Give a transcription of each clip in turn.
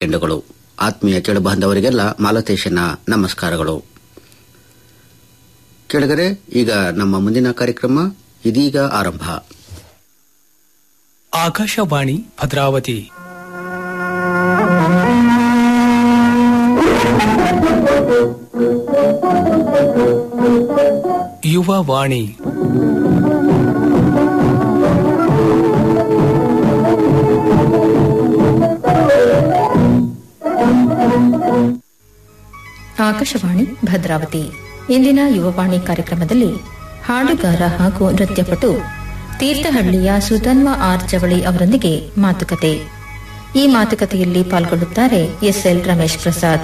ಎಂಡುಗಳು ಆತ್ಮೀಯ ಕೇಳು ಬಾಂಧವರಿಗೆಲ್ಲ ಮಾಲತೇಶನ ನಮಸ್ಕಾರಗಳು ಕೆಳಗರೆ ಈಗ ನಮ್ಮ ಮುಂದಿನ ಕಾರ್ಯಕ್ರಮ ಇದೀಗ ಆರಂಭ ಆಕಾಶವಾಣಿ ಭದ್ರಾವತಿ ಯುವ ವಾಣಿ ಆಕಾಶವಾಣಿ ಭದ್ರಾವತಿ ಇಂದಿನ ಯುವವಾಣಿ ಕಾರ್ಯಕ್ರಮದಲ್ಲಿ ಹಾಡುಗಾರ ಹಾಗೂ ನೃತ್ಯಪಟು ತೀರ್ಥಹಳ್ಳಿಯ ಸುಧನ್ವ ಆರ್ ಜವಳಿ ಅವರೊಂದಿಗೆ ಮಾತುಕತೆ ಈ ಮಾತುಕತೆಯಲ್ಲಿ ಪಾಲ್ಗೊಳ್ಳುತ್ತಾರೆ ಎಸ್ಎಲ್ ರಮೇಶ್ ಪ್ರಸಾದ್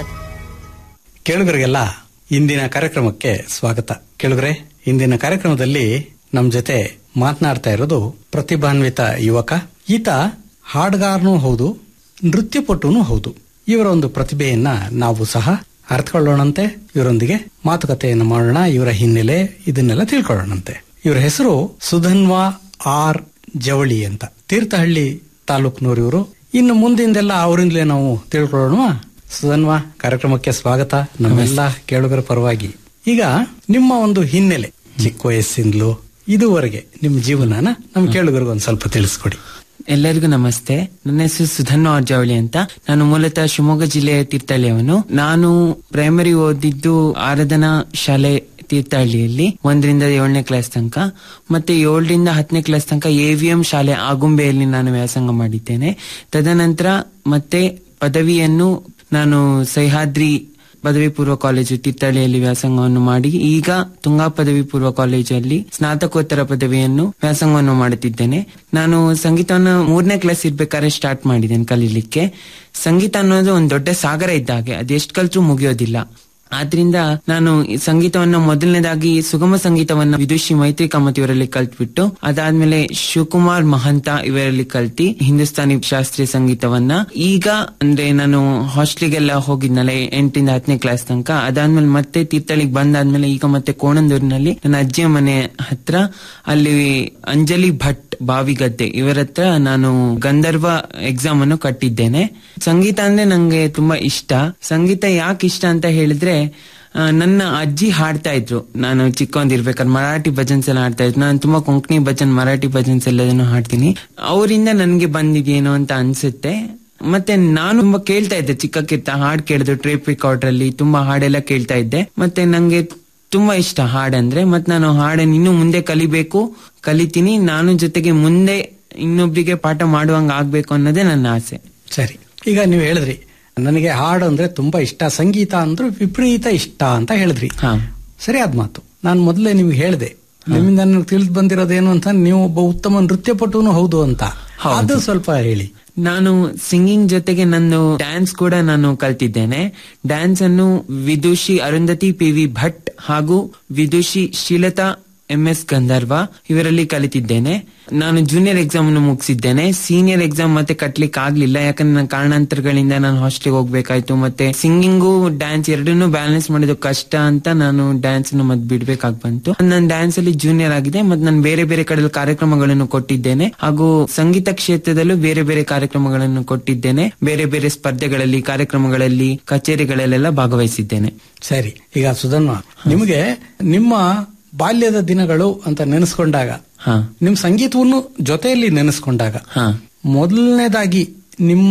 ಕೇಳುಗರಿಗೆಲ್ಲ ಇಂದಿನ ಕಾರ್ಯಕ್ರಮಕ್ಕೆ ಸ್ವಾಗತ ಕೇಳುಗರೆ ಇಂದಿನ ಕಾರ್ಯಕ್ರಮದಲ್ಲಿ ನಮ್ ಜೊತೆ ಮಾತನಾಡ್ತಾ ಇರೋದು ಪ್ರತಿಭಾನ್ವಿತ ಯುವಕ ಈತ ಹಾಡುಗಾರನೂ ಹೌದು ನೃತ್ಯಪಟುನೂ ಹೌದು ಇವರ ಒಂದು ಪ್ರತಿಭೆಯನ್ನ ನಾವು ಸಹ ಅರ್ಥಕೊಳ್ಳೋಣಂತೆ ಇವರೊಂದಿಗೆ ಮಾತುಕತೆಯನ್ನು ಮಾಡೋಣ ಇವರ ಹಿನ್ನೆಲೆ ಇದನ್ನೆಲ್ಲ ತಿಳ್ಕೊಳ್ಳೋಣಂತೆ ಇವರ ಹೆಸರು ಸುಧನ್ವಾ ಆರ್ ಜವಳಿ ಅಂತ ತೀರ್ಥಹಳ್ಳಿ ತಾಲೂಕ್ನವ್ರು ಇವರು ಇನ್ನು ಮುಂದಿಂದೆಲ್ಲ ಅವರಿಂದಲೇ ನಾವು ತಿಳ್ಕೊಳ್ಳೋಣ ಸುಧನ್ವಾ ಕಾರ್ಯಕ್ರಮಕ್ಕೆ ಸ್ವಾಗತ ನಮ್ಮೆಲ್ಲ ಕೇಳುಗರ ಪರವಾಗಿ ಈಗ ನಿಮ್ಮ ಒಂದು ಹಿನ್ನೆಲೆ ಚಿಕ್ಕ ವಯಸ್ಸಿಂದಲೂ ಇದುವರೆಗೆ ನಿಮ್ಮ ಜೀವನನ ನಮ್ಮ ಕೇಳುಗರಿಗೆ ಒಂದ್ ಸ್ವಲ್ಪ ತಿಳಿಸ್ಕೊಡಿ ಎಲ್ಲರಿಗೂ ನಮಸ್ತೆ ನನ್ನ ಹೆಸರು ಸುಧನ್ವ ಅರ್ಜಾವಳಿ ಅಂತ ನಾನು ಮೂಲತಃ ಶಿವಮೊಗ್ಗ ಜಿಲ್ಲೆಯ ತೀರ್ಥಹಳ್ಳಿಯವನು ನಾನು ಪ್ರೈಮರಿ ಓದಿದ್ದು ಆರಾಧನಾ ಶಾಲೆ ತೀರ್ಥಹಳ್ಳಿಯಲ್ಲಿ ಒಂದರಿಂದ ಏಳನೇ ಕ್ಲಾಸ್ ತನಕ ಮತ್ತೆ ಏಳರಿಂದ ಹತ್ತನೇ ಕ್ಲಾಸ್ ತನಕ ಎವಿಎಂ ಶಾಲೆ ಆಗುಂಬೆಯಲ್ಲಿ ನಾನು ವ್ಯಾಸಂಗ ಮಾಡಿದ್ದೇನೆ ತದನಂತರ ಮತ್ತೆ ಪದವಿಯನ್ನು ನಾನು ಸಹ್ಯಾದ್ರಿ ಪದವಿ ಪೂರ್ವ ಕಾಲೇಜು ತೀರ್ಥಹಳ್ಳಿಯಲ್ಲಿ ವ್ಯಾಸಂಗವನ್ನು ಮಾಡಿ ಈಗ ತುಂಗಾ ಪದವಿ ಪೂರ್ವ ಕಾಲೇಜಲ್ಲಿ ಸ್ನಾತಕೋತ್ತರ ಪದವಿಯನ್ನು ವ್ಯಾಸಂಗವನ್ನು ಮಾಡುತ್ತಿದ್ದೇನೆ ನಾನು ಸಂಗೀತವನ್ನು ಮೂರನೇ ಕ್ಲಾಸ್ ಇರ್ಬೇಕಾದ್ರೆ ಸ್ಟಾರ್ಟ್ ಮಾಡಿದ್ದೇನೆ ಕಲೀಲಿಕ್ಕೆ ಸಂಗೀತ ಅನ್ನೋದು ಒಂದು ದೊಡ್ಡ ಸಾಗರ ಇದ್ದ ಹಾಗೆ ಅದೆಷ್ಟು ಕಲ್ತ್ರೂ ಮುಗಿಯೋದಿಲ್ಲ ಆದ್ರಿಂದ ನಾನು ಈ ಸಂಗೀತವನ್ನ ಮೊದಲನೇದಾಗಿ ಸುಗಮ ಸಂಗೀತವನ್ನ ವಿದುಷಿ ಮೈತ್ರಿ ಕಾಮತ್ ಇವರಲ್ಲಿ ಕಲ್ತ್ಬಿಟ್ಟು ಅದಾದ್ಮೇಲೆ ಶಿವಕುಮಾರ್ ಮಹಂತ ಇವರಲ್ಲಿ ಕಲ್ತಿ ಹಿಂದೂಸ್ತಾನಿ ಶಾಸ್ತ್ರೀಯ ಸಂಗೀತವನ್ನ ಈಗ ಅಂದ್ರೆ ನಾನು ಹಾಸ್ಟೆಲ್ಗೆಲ್ಲ ಹೋಗಿದ್ನಲ್ಲ ಎಂಟರಿಂದ ಹತ್ತನೇ ಕ್ಲಾಸ್ ತನಕ ಅದಾದ್ಮೇಲೆ ಮತ್ತೆ ತೀರ್ಥಳಿಗೆ ಬಂದಾದ್ಮೇಲೆ ಈಗ ಮತ್ತೆ ಕೋಣಂದೂರಿನಲ್ಲಿ ನನ್ನ ಅಜ್ಜಿಯ ಮನೆ ಹತ್ರ ಅಲ್ಲಿ ಅಂಜಲಿ ಭಟ್ ಬಾವಿಗದ್ದೆ ಇವರ ಹತ್ರ ನಾನು ಗಂಧರ್ವ ಎಕ್ಸಾಮ್ ಅನ್ನು ಕಟ್ಟಿದ್ದೇನೆ ಸಂಗೀತ ಅಂದ್ರೆ ನಂಗೆ ತುಂಬಾ ಇಷ್ಟ ಸಂಗೀತ ಯಾಕೆ ಇಷ್ಟ ಅಂತ ಹೇಳಿದ್ರೆ ಆ, ನನ್ನ ಅಜ್ಜಿ ಹಾಡ್ತಾ ಇದ್ರು ನಾನು ಚಿಕ್ಕವೊಂದಿರ್ಬೇಕಾದ್ರೆ ಮರಾಠಿ ಭಜನ್ಸ್ ಎಲ್ಲ ಹಾಡ್ತಾ ಇದ್ರು ನಾನು ತುಂಬಾ ಕೊಂಕಣಿ ಭಜನ್ ಮರಾಠಿ ಭಜನ್ಸ್ ಎಲ್ಲದನ್ನು ಹಾಡ್ತೀನಿ ಅವರಿಂದ ನನ್ಗೆ ಬಂದಿದೇನೋ ಅಂತ ಅನ್ಸುತ್ತೆ ಮತ್ತೆ ನಾನು ತುಂಬಾ ಕೇಳ್ತಾ ಇದ್ದೆ ಚಿಕ್ಕಕ್ಕಿರ್ತ ಹಾಡ್ ಕೇಳಿದ್ರು ಟ್ರೇಪ್ ರೆಕಾರ್ಡರ್ ಅಲ್ಲಿ ತುಂಬಾ ಹಾಡೆಲ್ಲ ಕೇಳ್ತಾ ಇದ್ದೆ ಮತ್ತೆ ನಂಗೆ ತುಂಬಾ ಇಷ್ಟ ಹಾಡಂದ್ರೆ ಮತ್ತೆ ನಾನು ಹಾಡನ್ನು ಇನ್ನು ಮುಂದೆ ಕಲಿಬೇಕು ಕಲಿತೀನಿ ನಾನು ಜೊತೆಗೆ ಮುಂದೆ ಇನ್ನೊಬ್ರಿಗೆ ಪಾಠ ಮಾಡುವಂಗ ಆಗ್ಬೇಕು ಅನ್ನೋದೇ ನನ್ನ ಆಸೆ ಸರಿ ಈಗ ನೀವು ಹೇಳಿದ್ರಿ ನನಗೆ ಹಾಡು ಅಂದ್ರೆ ತುಂಬಾ ಇಷ್ಟ ಸಂಗೀತ ಅಂದ್ರೆ ವಿಪರೀತ ಇಷ್ಟ ಅಂತ ಹೇಳಿದ್ರಿ ಹಾ ಸರಿಯಾದ ಮಾತು ನಾನು ಮೊದಲೇ ನಿಮ್ಗೆ ಹೇಳಿದೆ ನಿಮ್ಮಿಂದ ನನಗೆ ತಿಳಿದು ಬಂದಿರೋದೇನು ಅಂತ ನೀವು ಒಬ್ಬ ಉತ್ತಮ ನೃತ್ಯಪಟುನು ಹೌದು ಅಂತ ಹೌದು. ಅದು ಸ್ವಲ್ಪ ಹೇಳಿ ನಾನು ಸಿಂಗಿಂಗ್ ಜೊತೆಗೆ ನಾನು ಡ್ಯಾನ್ಸ್ ಕೂಡ ನಾನು ಕಲ್ತಿದ್ದೇನೆ ಡ್ಯಾನ್ಸ್ ಅನ್ನು ವಿದುಷಿ ಅರುಂಧತಿ ಪಿ ವಿ ಭಟ್ ಹಾಗೂ ವಿದುಷಿ ಶೀಲತಾ ಎಂ ಎಸ್ ಗಂಧರ್ವ ಇವರಲ್ಲಿ ಕಲಿತಿದ್ದೇನೆ ನಾನು ಜೂನಿಯರ್ ಎಕ್ಸಾಮ್ ಅನ್ನು ಮುಗಿಸಿದ್ದೇನೆ ಸೀನಿಯರ್ ಎಕ್ಸಾಮ್ ಮತ್ತೆ ಕಟ್ಲಿಕ್ಕೆ ಆಗ್ಲಿಲ್ಲ ಯಾಕಂದ್ರೆ ನನ್ನ ಕಾರಣಾಂತರಗಳಿಂದ ನಾನು ಹಾಸ್ಟೆಲ್ಗೆ ಹೋಗ್ಬೇಕಾಯ್ತು ಮತ್ತೆ ಸಿಂಗಿಂಗು ಡ್ಯಾನ್ಸ್ ಎರಡನ್ನೂ ಬ್ಯಾಲೆನ್ಸ್ ಮಾಡೋದು ಕಷ್ಟ ಅಂತ ನಾನು ಡ್ಯಾನ್ಸ್ ಮತ್ತೆ ಬಿಡ್ಬೇಕಾಗಿ ಬಂತು ನಾನು ಡ್ಯಾನ್ಸ್ ಅಲ್ಲಿ ಜೂನಿಯರ್ ಆಗಿದೆ ಮತ್ತೆ ನಾನು ಬೇರೆ ಬೇರೆ ಕಡೆ ಕಾರ್ಯಕ್ರಮಗಳನ್ನು ಕೊಟ್ಟಿದ್ದೇನೆ ಹಾಗೂ ಸಂಗೀತ ಕ್ಷೇತ್ರದಲ್ಲೂ ಬೇರೆ ಬೇರೆ ಕಾರ್ಯಕ್ರಮಗಳನ್ನು ಕೊಟ್ಟಿದ್ದೇನೆ ಬೇರೆ ಬೇರೆ ಸ್ಪರ್ಧೆಗಳಲ್ಲಿ ಕಾರ್ಯಕ್ರಮಗಳಲ್ಲಿ ಕಚೇರಿಗಳಲ್ಲೆಲ್ಲ ಭಾಗವಹಿಸಿದ್ದೇನೆ ಸರಿ ಈಗ ಸುಧನ್ವ ನಿಮಗೆ ನಿಮ್ಮ ಬಾಲ್ಯದ ದಿನಗಳು ಅಂತ ನೆನೆಸ್ಕೊಂಡಾಗ ಹಾ ನಿಮ್ ಸಂಗೀತವನ್ನು ಜೊತೆಯಲ್ಲಿ ನೆನೆಸ್ಕೊಂಡಾಗ ಹಾ ಮೊದಲನೇದಾಗಿ ನಿಮ್ಮ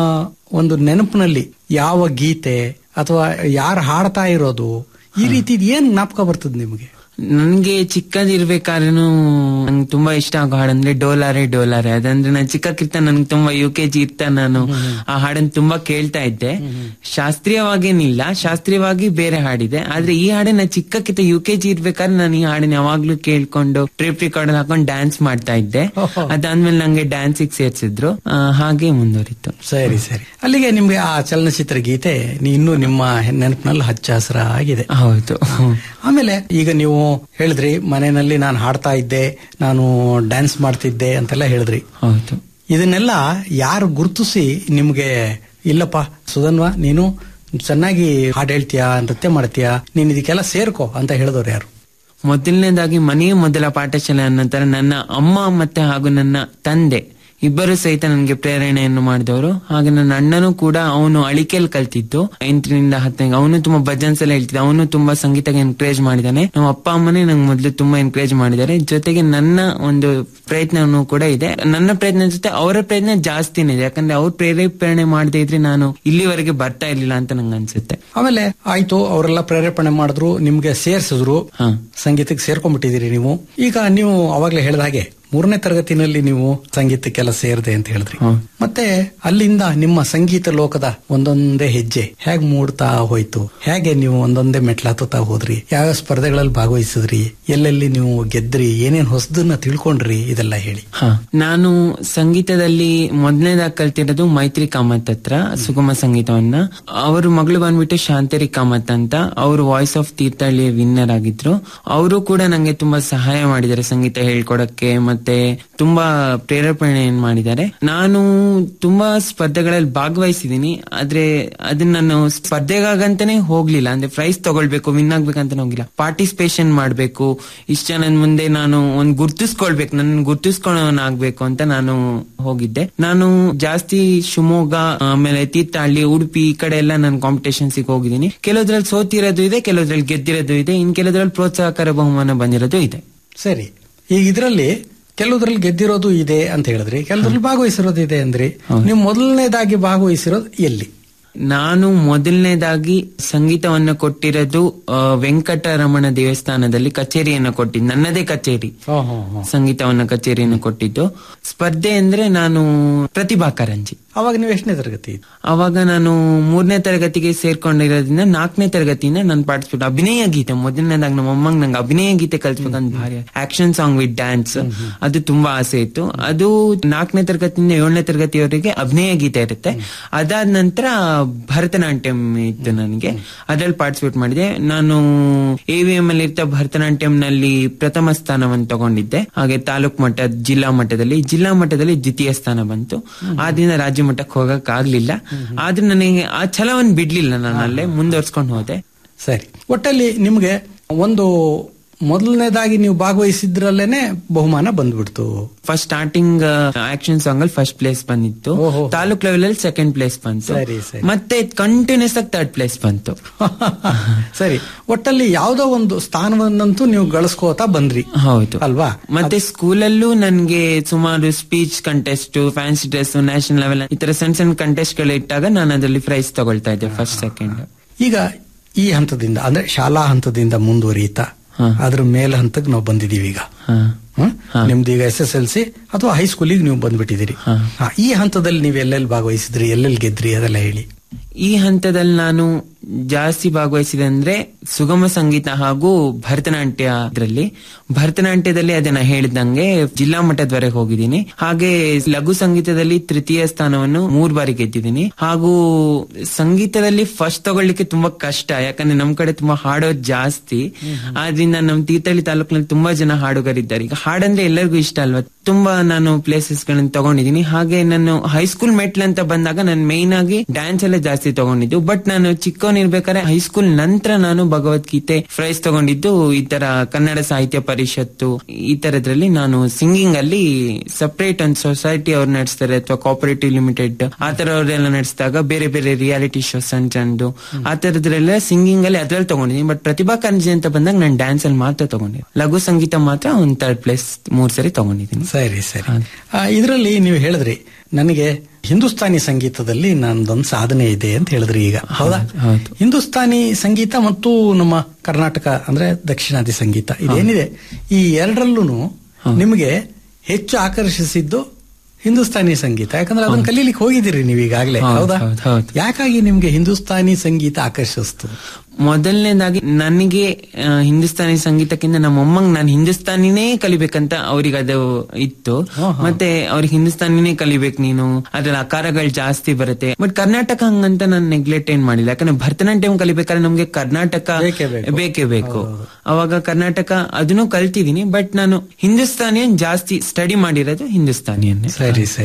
ಒಂದು ನೆನಪಿನಲ್ಲಿ ಯಾವ ಗೀತೆ ಅಥವಾ ಯಾರು ಹಾಡ್ತಾ ಇರೋದು ಈ ರೀತಿ ಏನ್ ಜ್ಞಾಪಕ ಬರ್ತದೆ ನಿಮಗೆ ನನ್ಗೆ ಚಿಕ್ಕದಿರ್ಬೇಕಾದ್ರೂ ನಂಗೆ ತುಂಬಾ ಇಷ್ಟ ಆಗೋ ಹಾಡಂದ್ರೆ ಡೋಲಾರೆ ಡೋಲಾರೆ ಅದಂದ್ರೆ ನಾನು ಚಿಕ್ಕಕ್ಕಿರ್ತ ನನ್ಗೆ ತುಂಬಾ ಯು ಕೆ ಜಿ ಇರ್ತಾ ನಾನು ಆ ಹಾಡನ್ನ ತುಂಬಾ ಕೇಳ್ತಾ ಇದ್ದೆ ಶಾಸ್ತ್ರೀಯವಾಗೇನಿಲ್ಲ ಶಾಸ್ತ್ರೀಯವಾಗಿ ಬೇರೆ ಹಾಡಿದೆ ಆದ್ರೆ ಈ ಹಾಡನ್ನ ಚಿಕ್ಕಕ್ಕಿಂತ ಯು ಕೆ ಜಿ ಇರ್ಬೇಕಾದ್ರೆ ನಾನು ಈ ಹಾಡನ್ನ ಯಾವಾಗ್ಲೂ ಕೇಳ್ಕೊಂಡು ಟ್ರಿಪ್ ರಿಕಾರ್ಡ್ ಹಾಕೊಂಡು ಡ್ಯಾನ್ಸ್ ಮಾಡ್ತಾ ಇದ್ದೆ ಓಹೋ. ಅದಾದ್ಮೇಲೆ ನಂಗೆ ಡ್ಯಾನ್ಸಿಗೆ ಸೇರ್ಸಿದ್ರು ಆ, ಹಾಗೆ ಮುಂದುವರಿತು ಸರಿ ಸರಿ ಅಲ್ಲಿಗೆ ನಿಮ್ಗೆ ಆ ಚಲನಚಿತ್ರ ಗೀತೆ ನೀ- ಇನ್ನೂ ನಿಮ್ಮ ನೆನಪಿನಲ್ಲಿ ಹಚ್ಚ ಹಸಿರ ಆಗಿದೆ ಹೌದು ಆಮೇಲೆ ಈಗ ನೀವು ಹೇಳಿದ್ರಿ ಮನೆಯಲ್ಲಿ ನಾನು ಹಾಡ್ತಾ ಇದ್ದೆ ನಾನು ಡ್ಯಾನ್ಸ್ ಮಾಡ್ತಿದ್ದೆ ಅಂತೆಲ್ಲ ಹೇಳಿದ್ರಿ ಹೌದು ಇದನ್ನೆಲ್ಲ ಯಾರು ಗುರುತಿಸಿ ನಿಮ್ಗೆ ಇಲ್ಲಪ್ಪ ಸುಧನ್ವ ನೀನು ಚೆನ್ನಾಗಿ ಹಾಡು ಹೇಳ್ತೀಯಾ ನೃತ್ಯ ಮಾಡ್ತೀಯಾ ನೀನ್ ಇದಕ್ಕೆಲ್ಲ ಸೇರ್ಕೋ ಅಂತ ಹೇಳಿದವ್ರು ಯಾರು ಮೊದಲನೇದಾಗಿ ಮನೆಯ ಮೊದಲ ಪಾಠಶಾಲೆ ಅನ್ನೋ ತರ ನನ್ನ ಅಮ್ಮ ಮತ್ತೆ ಹಾಗೂ ನನ್ನ ತಂದೆ ಇಬ್ಬರು ಸಹಿತ ನನಗೆ ಪ್ರೇರಣೆಯನ್ನು ಮಾಡಿದವರು ಹಾಗೆ ನನ್ನ ಅಣ್ಣನೂ ಕೂಡ ಅವನು ಅಳಿಕೆಲ್ ಕಲ್ತಿದ್ದು ಎಂಟರಿಂದ ಹತ್ತನೇ ಅವನು ತುಂಬಾ ಭಜನ್ಸ್ ಎಲ್ಲ ಹೇಳ್ತಿದ್ದ ಅವನು ತುಂಬಾ ಸಂಗೀತಕ್ಕೆ ಎನ್ಕರೇಜ್ ಮಾಡಿದ್ದಾನೆ ನಮ್ಮ ಅಪ್ಪ ಅಮ್ಮನೇ ನಂಗೆ ಮೊದಲು ತುಂಬಾ ಎನ್ಕರೇಜ್ ಮಾಡಿದ್ದಾರೆ ಜೊತೆಗೆ ನನ್ನ ಒಂದು ಪ್ರಯತ್ನನೂ ಕೂಡ ಇದೆ ನನ್ನ ಪ್ರಯತ್ನ ಜೊತೆ ಅವರ ಪ್ರಯತ್ನ ಜಾಸ್ತಿನೇ ಇದೆ ಯಾಕಂದ್ರೆ ಅವ್ರ ಪ್ರೇರೇಪಣೆ ಮಾಡದೇ ಇದ್ರೆ ನಾನು ಇಲ್ಲಿವರೆಗೆ ಬರ್ತಾ ಇರ್ಲಿಲ್ಲ ಅಂತ ನಂಗೆ ಅನ್ಸುತ್ತೆ ಆಮೇಲೆ ಆಯ್ತು ಅವರೆಲ್ಲ ಪ್ರೇರೇಪಣೆ ಮಾಡಿದ್ರು ನಿಮ್ಗೆ ಸೇರ್ಸಿದ್ರು ಹಾ. ಸಂಗೀತಕ್ಕೆ ಸೇರ್ಕೊಂಡ್ಬಿಟ್ಟಿದ್ದೀರಿ ನೀವು ಈಗ ನೀವು ಅವಾಗ್ಲೇ ಹೇಳಿದ ಹಾಗೆ ಮೂರನೇ ತರಗತಿನಲ್ಲಿ ನೀವು ಸಂಗೀತಕ್ಕೆಲ್ಲ ಸೇರಿದೆ ಅಂತ ಹೇಳಿದ್ರಿ ಹ್ಮ್. ಮತ್ತೆ ಅಲ್ಲಿಂದ ನಿಮ್ಮ ಸಂಗೀತ ಲೋಕದ ಒಂದೊಂದೇ ಹೆಜ್ಜೆ ಹೇಗ್ ಮೂಡ್ತಾ ಹೋಯ್ತು ಹೇಗೆ ನೀವು ಒಂದೊಂದೇ ಮೆಟ್ಲು ಹತ್ತುತ್ತಾ ಹೋದ್ರಿ ಯಾವ ಸ್ಪರ್ಧೆಗಳಲ್ಲಿ ಭಾಗವಹಿಸಿದ್ರಿ ಎಲ್ಲೆಲ್ಲಿ ನೀವು ಗೆದ್ರಿ ಏನೇನ್ ಹೊಸದನ್ನ ತಿಳ್ಕೊಂಡ್ರಿ ಇದೆಲ್ಲ ಹೇಳಿ ಹಾ ನಾನು ಸಂಗೀತದಲ್ಲಿ ಮೊದಲನೇದಾಗಿ ಕಲ್ತಿರೋದು ಮೈತ್ರಿ ಕಾಮತ್ ಹತ್ರ ಸುಗಮ ಸಂಗೀತವನ್ನ ಅವರು ಮಗಳು ಬಂದ್ಬಿಟ್ಟು ಶಾಂತರಿ ಕಾಮತ್ ಅಂತ ಅವರು ವಾಯ್ಸ್ ಆಫ್ ತೀರ್ಥಹಳ್ಳಿ ವಿನ್ನರ್ ಆಗಿದ್ರು ಅವರು ಕೂಡ ನಂಗೆ ತುಂಬಾ ಸಹಾಯ ಮಾಡಿದ್ದಾರೆ ಸಂಗೀತ ಹೇಳ್ಕೊಡಕ್ಕೆ ಮತ್ತೆ ತುಂಬಾ ಪ್ರೇರೇಪಣೆ ಮಾಡಿದ್ದಾರೆ ನಾನು ತುಂಬಾ ಸ್ಪರ್ಧೆಗಳಲ್ಲಿ ಭಾಗವಹಿಸಿದೀನಿ ಆದ್ರೆ ಅದನ್ನ ನಾನು ಸ್ಪರ್ಧೆಗಾಗಂತಾನೆ ಹೋಗ್ಲಿಲ್ಲ ಅಂದ್ರೆ ಪ್ರೈಸ್ ತಗೊಳ್ಬೇಕು ವಿನ್ ಆಗ್ಬೇಕಂತ ಹೋಗಿಲ್ಲ ಪಾರ್ಟಿಸಿಪೇಷನ್ ಮಾಡ್ಬೇಕು ಇಷ್ಟ ಜನದ ಮುಂದೆ ನಾನು ಒಂದ್ ಗುರ್ತಿಸ್ಕೊಳ್ಬೇಕು ನನ್ನ ಗುರ್ತಿಸ್ಕೊಳ್ಳೋನಾಗ್ಬೇಕು ಅಂತ ನಾನು ಹೋಗಿದ್ದೆ ನಾನು ಜಾಸ್ತಿ ಶಿವಮೊಗ್ಗ ಆಮೇಲೆ ತೀರ್ಥಹಳ್ಳಿ ಉಡುಪಿ ಈ ಕಡೆ ಎಲ್ಲ ನಾನು ಕಾಂಪಿಟೇಷನ್ಸ್ ಹೋಗಿದ್ದೀನಿ ಕೆಲವುದ್ರಲ್ಲಿ ಸೋತಿರೋದು ಇದೆ ಕೆಲವುದ್ರಲ್ಲಿ ಗೆದ್ದಿರೋದು ಇದೆ ಇನ್ ಕೆಲವುದ್ರಲ್ಲಿ ಪ್ರೋತ್ಸಾಹಕರ ಬಹುಮಾನ ಬಂದಿರೋದು ಇದೆ ಸರಿ ಈಗ ಇದರಲ್ಲಿ ಕೆಲವುದ್ರಲ್ಲಿ ಗೆದ್ದಿರೋದು ಇದೆ ಅಂತ ಹೇಳಿದ್ರಿ ಕೆಲವ್ರಲ್ಲಿ ಭಾಗವಹಿಸಿರೋದು ಇದೆ ಅಂದ್ರಿ ನೀವು ಮೊದಲನೇದಾಗಿ ಭಾಗವಹಿಸಿರೋದು ಎಲ್ಲಿ ನಾನು ಮೊದಲನೇದಾಗಿ ಸಂಗೀತವನ್ನ ಕೊಟ್ಟಿರೋದು ಆ, ವೆಂಕಟರಮಣ ದೇವಸ್ಥಾನದಲ್ಲಿ ಕಚೇರಿಯನ್ನು ಕೊಟ್ಟಿದ್ದು ನನ್ನದೇ ಕಚೇರಿ ಸಂಗೀತವನ್ನ ಕಚೇರಿಯನ್ನು ಕೊಟ್ಟಿದ್ದು ಸ್ಪರ್ಧೆ ಅಂದ್ರೆ ನಾನು ಪ್ರತಿಭಾ ಕಾರಂಜಿ ಅವಾಗ ನೀವು ಎಷ್ಟನೇ ತರಗತಿ ಅವಾಗ ನಾನು ಮೂರನೇ ತರಗತಿಗೆ ಸೇರ್ಕೊಂಡಿರೋದ್ರಿಂದ ನಾಲ್ಕನೇ ತರಗತಿಯಿಂದ ನಾನು ಪಾರ್ಟಿಸಿಪೇಟ್ ಅಭಿನಯ ಗೀತೆ ಮೊದಲನೇದಾಗ ನಮ್ಮ ಅಮ್ಮಂಗ್ ನಂಗೆ ಅಭಿನಯ ಗೀತೆ ಕಲ್ಸ್ಬೇಕಂತ ಭಾರಿ ಆಕ್ಷನ್ ಸಾಂಗ್ ವಿತ್ ಡ್ಯಾನ್ಸ್ ಅದು ತುಂಬಾ ಆಸೆ ಇತ್ತು ಅದು ನಾಲ್ಕನೇ ತರಗತಿಯಿಂದ ಏಳನೇ ತರಗತಿಯವರೆಗೆ ಅಭಿನಯ ಗೀತೆ ಇರುತ್ತೆ ಅದಾದ ನಂತರ ಭರತನಾಟ್ಯಂ ಇತ್ತು ನನಗೆ ಅದ್ರಲ್ಲಿ ಪಾರ್ಟಿಸಿಪೇಟ್ ಮಾಡಿದೆ ನಾನು ಎ ವಿ ಎಂ ಅಲ್ಲಿ ಇರ್ತಾ ಭರತನಾಟ್ಯಂ ನಲ್ಲಿ ಪ್ರಥಮ ಸ್ಥಾನವನ್ನು ತಗೊಂಡಿದ್ದೆ ಹಾಗೆ ತಾಲೂಕ್ ಮಟ್ಟ ಜಿಲ್ಲಾ ಮಟ್ಟದಲ್ಲಿ ಜಿಲ್ಲಾ ಮಟ್ಟದಲ್ಲಿ ದ್ವಿತೀಯ ಸ್ಥಾನ ಬಂತು ಆದ್ರಿಂದ ರಾಜ್ಯ ಮಟ್ಟಕ್ಕೆ ಹೋಗಕ್ ಆಗ್ಲಿಲ್ಲ ಆದ್ರೆ ನನಗೆ ಆ ಛಲವನ್ನು ಬಿಡ್ಲಿಲ್ಲ ನಾನು ಅಲ್ಲೇ ಮುಂದುವರ್ಸ್ಕೊಂಡು ಹೋದೆ ಸರಿ ಒಟ್ಟಲ್ಲಿ ನಿಮ್ಗೆ ಒಂದು ಮೊದಲನೇದಾಗಿ ನೀವು ಭಾಗವಹಿಸಿದ್ರಲ್ಲೇನೆ ಬಹುಮಾನ ಬಂದ್ಬಿಡ್ತು ಫಸ್ಟ್ ಸ್ಟಾರ್ಟಿಂಗ್ ಆಕ್ಷನ್ ಸಾಂಗ್ ಅಲ್ಲಿ ಫಸ್ಟ್ ಪ್ಲೇಸ್ ಬಂದಿತ್ತು ಓಹೋ. ತಾಲೂಕ್ ಲೆವೆಲ್ ಅಲ್ಲಿ ಸೆಕೆಂಡ್ ಪ್ಲೇಸ್ ಬಂತು ಸರಿ, ಸರಿ. ಮತ್ತೆ ಕಂಟಿನ್ಯೂಸ್ ಆಗಿ ಥರ್ಡ್ ಪ್ಲೇಸ್ ಬಂತು ಸರಿ ಒಟ್ಟಲ್ಲಿ ಯಾವ್ದೋ ಒಂದು ಸ್ಥಾನವನ್ನಂತೂ ನೀವು ಗಳಿಸ್ಕೋತಾ ಬಂದ್ರಿ ಹೌದು ಅಲ್ವಾ ಮತ್ತೆ ಸ್ಕೂಲಲ್ಲೂ ನನ್ಗೆ ಸುಮಾರು speech contest fancy dress national level ಈ ತರ ಸಣ್ಣ ಸಣ್ಣ ಕಂಟೆಸ್ಟ್ ಗಳು ಇಟ್ಟಾಗ ನಾನು ಅದರಲ್ಲಿ ಪ್ರೈಸ್ ತಗೊಳ್ತಾ ಇದ್ದೆ ಫಸ್ಟ್ ಸೆಕೆಂಡ್ ಈಗ ಈ ಹಂತದಿಂದ ಅಂದ್ರೆ ಶಾಲಾ ಹಂತದಿಂದ ಮುಂದುವರಿಯುತ್ತಾ ಹಾ. ಅದ್ರ ಮೇಲ್ ಹಂತಕ್ಕೆ ನಾವು ಬಂದಿದೀವಿ ಈಗ ಹಾ ಹ್ಮ್? ಹಾ. ನಿಮ್ದು ಈಗ ಎಸ್ ಎಸ್ ಎಲ್ ಸಿ ಅಥವಾ ಹೈಸ್ಕೂಲಿಗೆ ನೀವು ಬಂದ್ಬಿಟ್ಟಿದ್ದೀರಿ ಹಾ. ಹಾ, ಈ ಹಂತದಲ್ಲಿ ನೀವು ಎಲ್ಲೆಲ್ಲಿ ಭಾಗವಹಿಸಿದ್ರಿ ಎಲ್ಲೆಲ್ಲಿ ಗೆದ್ರಿ ಅದೆಲ್ಲ ಹೇಳಿ ಈ ಹಂತದಲ್ಲಿ ನಾನು ಜಾಸ್ತಿ ಭಾಗವಹಿಸಿದೆ ಅಂದ್ರೆ ಸುಗಮ ಸಂಗೀತ ಹಾಗೂ ಭರತನಾಟ್ಯ ಇದ್ರಲ್ಲಿ ಭರತನಾಟ್ಯದಲ್ಲಿ ಅದನ್ನ ಹೇಳಿದಂಗೆ ಜಿಲ್ಲಾ ಮಟ್ಟದವರೆಗೆ ಹೋಗಿದ್ದೀನಿ ಹಾಗೆ ಲಘು ಸಂಗೀತದಲ್ಲಿ ತೃತೀಯ ಸ್ಥಾನವನ್ನು ಮೂರ್ ಬಾರಿ ಗೆದ್ದಿದ್ದೀನಿ ಹಾಗೂ ಸಂಗೀತದಲ್ಲಿ ಫಸ್ಟ್ ತಗೊಳ್ಳಿಕ್ಕೆ ತುಂಬಾ ಕಷ್ಟ ಯಾಕಂದ್ರೆ ನಮ್ ಕಡೆ ತುಂಬಾ ಹಾಡೋದು ಜಾಸ್ತಿ ಆದ್ರಿಂದ ನಮ್ ತೀರ್ಥಹಳ್ಳಿ ತಾಲೂಕಿನಲ್ಲಿ ತುಂಬಾ ಜನ ಹಾಡುಗರಿದ್ದಾರೆ ಈಗ ಹಾಡಂದ್ರೆ ಎಲ್ಲರಿಗೂ ಇಷ್ಟ ಅಲ್ವಾ ತುಂಬಾ ನಾನು ಪ್ಲೇಸಸ್ ಗಳನ್ನ ತಗೊಂಡಿದ್ದೀನಿ ಹಾಗೆ ನಾನು ಹೈಸ್ಕೂಲ್ ಮೆಟ್ಲ್ ಅಂತ ಬಂದಾಗ ನಾನು ಮೇನ್ ಆಗಿ ಡ್ಯಾನ್ಸ್ ಎಲ್ಲ ಜಾಸ್ತಿ ತಗೊಂಡಿದ್ದು ಬಟ್ ನಾನು ಚಿಕ್ಕವನಿರ್ಬೇಕಾದ್ರೆ ಹೈಸ್ಕೂಲ್ ನಂತರ ನಾನು ಭಗವದ್ಗೀತೆ ಪ್ರೈಸ್ ತಗೊಂಡಿದ್ದು ಈ ತರ ಕನ್ನಡ ಸಾಹಿತ್ಯ ಪರಿಷತ್ತು ಈ ತರದ್ರಲ್ಲಿ ನಾನು ಸಿಂಗಿಂಗ್ ಅಲ್ಲಿ ಸಪರೇಟ್ ಒಂದು ಸೊಸೈಟಿ ಅವ್ರು ನಡೆಸ್ತಾರೆ ಅಥವಾ ಕೋಪರೇಟಿವ್ ಲಿಮಿಟೆಡ್ ಆ ತರ ಅವರೆಲ್ಲ ನಡೆಸಿದಾಗ ಬೇರೆ ಬೇರೆ ರಿಯಾಲಿಟಿ ಶೋ ಸಣ್ಣ ಸಣ್ಣದು ಆ ತರದ್ರೆಲ್ಲ ಸಿಂಗಿಂಗ್ ಅಲ್ಲಿ ಅದ್ರಲ್ಲಿ ತಗೊಂಡಿದ್ದೀನಿ ಬಟ್ ಪ್ರತಿಭಾ ಕಾರಂಜಿ ಅಂತ ಬಂದಾಗ ನಾನು ಡ್ಯಾನ್ಸ್ ಅಲ್ಲಿ ಮಾತ್ರ ತಗೊಂಡಿದ್ದೀನಿ ಲಘು ಸಂಗೀತ ಮಾತ್ರ ಒಂದ್ ಥರ್ಡ್ ಪ್ಲೇಸ್ ಮೂರ್ ಸರಿ ತಗೊಂಡಿದ್ದೀನಿ ಸರಿ ಸರಿ ಇದರಲ್ಲಿ ನೀವು ಹೇಳಿದ್ರಿ ನನಗೆ ಹಿಂದೂಸ್ತಾನಿ ಸಂಗೀತದಲ್ಲಿ ನಂದೊಂದು ಸಾಧನೆ ಇದೆ ಅಂತ ಹೇಳಿದ್ರಿ ಈಗ ಹೌದಾ ಹೌದು. ಹಿಂದೂಸ್ತಾನಿ ಸಂಗೀತ ಮತ್ತು ನಮ್ಮ ಕರ್ನಾಟಕ ಅಂದ್ರೆ ದಕ್ಷಿಣಾದಿ ಸಂಗೀತ ಇದೇನಿದೆ ಈ ಎರಡರಲ್ಲೂ ನಿಮಗೆ ಹೆಚ್ಚು ಆಕರ್ಷಿಸಿದ್ದು ಹಿಂದೂಸ್ತಾನಿ ಸಂಗೀತ ಯಾಕಂದ್ರೆ ಅದನ್ನ ಕಲೀಲಿಕ್ಕೆ ಹೋಗಿದ್ದೀರಿ ನೀವು ಈಗಾಗಲೇ ಹೌದು, ಹೌದಾ ಹೌದು, ಹೌದು. ಯಾಕಾಗಿ ನಿಮ್ಗೆ ಹಿಂದೂಸ್ತಾನಿ ಸಂಗೀತ ಆಕರ್ಷಿಸ್ತು ಮೊದಲನೇದಾಗಿ ನನಗೆ ಆ, ಹಿಂದೂಸ್ತಾನಿ ಸಂಗೀತಕ್ಕಿಂತ ನಮ್ಮ ಅಮ್ಮಂಗ್ ನಾನು ಹಿಂದೂಸ್ತಾನಿನೇ ಕಲಿಬೇಕಂತ ಅವ್ರಿಗೆ ಅದು ಇತ್ತು ಮತ್ತೆ ಅವ್ರಿಗೆ ಹಿಂದೂಸ್ತಾನಿನೇ ಕಲಿಬೇಕು ನೀನು ಅದ್ರಲ್ಲಿ ಆಕಾರಗಳು ಜಾಸ್ತಿ ಬರುತ್ತೆ ಬಟ್ ಕರ್ನಾಟಕ ಹಂಗಂತ ನಾನು ನೆಗ್ಲೆಕ್ಟ್ ಏನ್ ಮಾಡಿಲ್ಲ ಯಾಕಂದ್ರೆ ಭರತನಾಟ್ಯಂ ಕಲಿಬೇಕಾದ್ರೆ ನಮ್ಗೆ ಕರ್ನಾಟಕ ಬೇಕೇ ಬೇಕು. ಬೇಕೇ ಬೇಕು ಅವಾಗ ಕರ್ನಾಟಕ ಅದನ್ನು ಕಲ್ತಿದ್ದೀನಿ ಬಟ್ ನಾನು ಹಿಂದೂಸ್ತಾನಿಯನ್ ಜಾಸ್ತಿ ಸ್ಟಡಿ ಮಾಡಿರೋದು ಹಿಂದೂಸ್ತಾನಿಯನ್ನೇ ಸರಿ ಸರಿ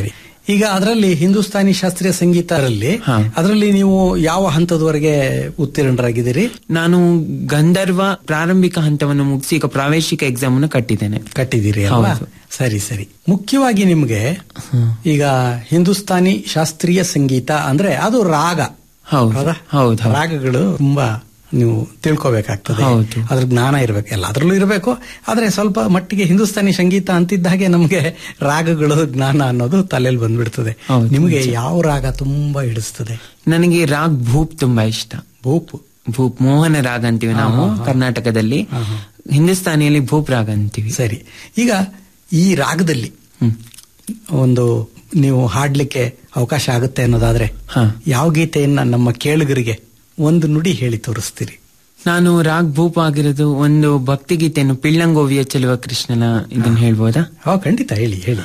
ಈಗ ಅದರಲ್ಲಿ ಹಿಂದೂಸ್ತಾನಿ ಶಾಸ್ತ್ರೀಯ ಸಂಗೀತರಲ್ಲಿ ಹಾ. ಅದರಲ್ಲಿ ನೀವು ಯಾವ ಹಂತದವರೆಗೆ ಉತ್ತೀರ್ಣರಾಗಿದ್ದೀರಿ ನಾನು ಗಂಧರ್ವ ಪ್ರಾರಂಭಿಕ ಹಂತವನ್ನು ಮುಗಿಸಿ ಈಗ ಪ್ರಾವೇಶಿಕ ಎಕ್ಸಾಮ್ ಅನ್ನು ಕಟ್ಟಿದ್ದೇನೆ ಕಟ್ಟಿದ್ದೀರಿ ಅಲ್ವಾ ಹೌದು. ಸರಿ ಸರಿ ಮುಖ್ಯವಾಗಿ ನಿಮ್ಗೆ ಈಗ ಹಿಂದೂಸ್ತಾನಿ ಶಾಸ್ತ್ರೀಯ ಸಂಗೀತ ಅಂದ್ರೆ ಅದು ರಾಗ ಹೌದು. ಹೌದಾ? ಹೌದು, ಹೌದು. ರಾಗಗಳು ತುಂಬಾ ನೀವು ತಿಳ್ಕೊಬೇಕಾಗ್ತದೆ ಹೌದು. ಅದ್ರ ಜ್ಞಾನ ಇರಬೇಕು ಎಲ್ಲದ್ರಲ್ಲೂ ಇರಬೇಕು ಆದ್ರೆ ಸ್ವಲ್ಪ ಮಟ್ಟಿಗೆ ಹಿಂದೂಸ್ತಾನಿ ಸಂಗೀತ ಅಂತಿದ್ದ ಹಾಗೆ ನಮಗೆ ರಾಗಗಳು ಜ್ಞಾನ ಅನ್ನೋದು ತಲೆಯಲ್ಲಿ ಬಂದ್ಬಿಡ್ತದೆ ಹೌದು, ನಿಮಗೆ ಯಾವ ರಾಗ ತುಂಬಾ ಹಿಡಿಸ್ತದೆ ನನಗೆ ರಾಗ್ ಭೂಪ್ ತುಂಬಾ ಇಷ್ಟ ಭೂಪ್ ಭೂಪ್ ಮೋಹನ ರಾಗ ಅಂತೀವಿ ನಾವು ಕರ್ನಾಟಕದಲ್ಲಿ ಹಿಂದೂಸ್ತಾನಿಯಲ್ಲಿ ಭೂಪ್ ರಾಗ ಅಂತೀವಿ ಸರಿ ಈಗ ಈ ರಾಗದಲ್ಲಿ ಹ್ಮ್. ಒಂದು ನೀವು ಹಾಡ್ಲಿಕ್ಕೆ ಅವಕಾಶ ಆಗುತ್ತೆ ಅನ್ನೋದಾದ್ರೆ ಹಾ. ಯಾವ ಗೀತೆಯನ್ನ ನಮ್ಮ ಕೇಳುಗರಿಗೆ ಒಂದು ನುಡಿ ಹೇಳಿ ತೋರಿಸ್ತೀರಿ ನಾನು ರಾಗ್ ಭೂಪ್ ಆಗಿರೋದು ಒಂದು ಭಕ್ತಿಗೀತೆಯನ್ನು ಪಿಳ್ಳಂಗೋವಿಯ ಚೆಲುವ ಕೃಷ್ಣನ ಇದನ್ನ ಹೇಳ್ಬೋದಾ ಹಾ ಖಂಡಿತ ಹೇಳಿ ಹೇಳಿ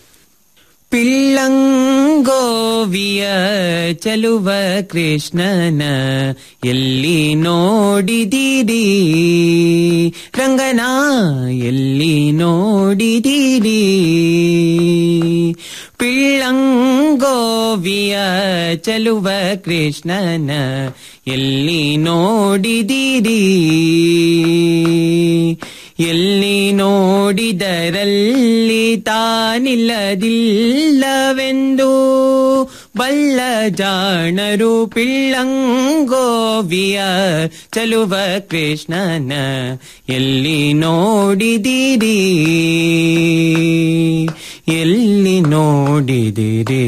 ಪಿಳ್ಳಂಗೋವಿಯ ಚಲುವ ಕೃಷ್ಣನ ಎಲ್ಲಿ ನೋಡಿದಿರಿ ರಂಗನ ಎಲ್ಲಿ ನೋಡಿದಿರಿ ಪಿಳ್ಳಂಗೋವಿಯ ಚಲುವ ಕೃಷ್ಣನ ಎಲ್ಲಿ ನೋಡಿದಿರಿ ಎಲ್ಲಿ ನೋಡಿದರಲ್ಲಿ ತಾನಿಲ್ಲದಿಲ್ಲವೆಂದು ಬಲ್ಲ ಜಾಣರು ಪಿಳ್ಳಂಗೋವಿಯ ಚಲುವ ಕೃಷ್ಣನ ಎಲ್ಲಿ ನೋಡಿದಿರಿ ಎಲ್ಲಿ ನೋಡಿದಿರಿ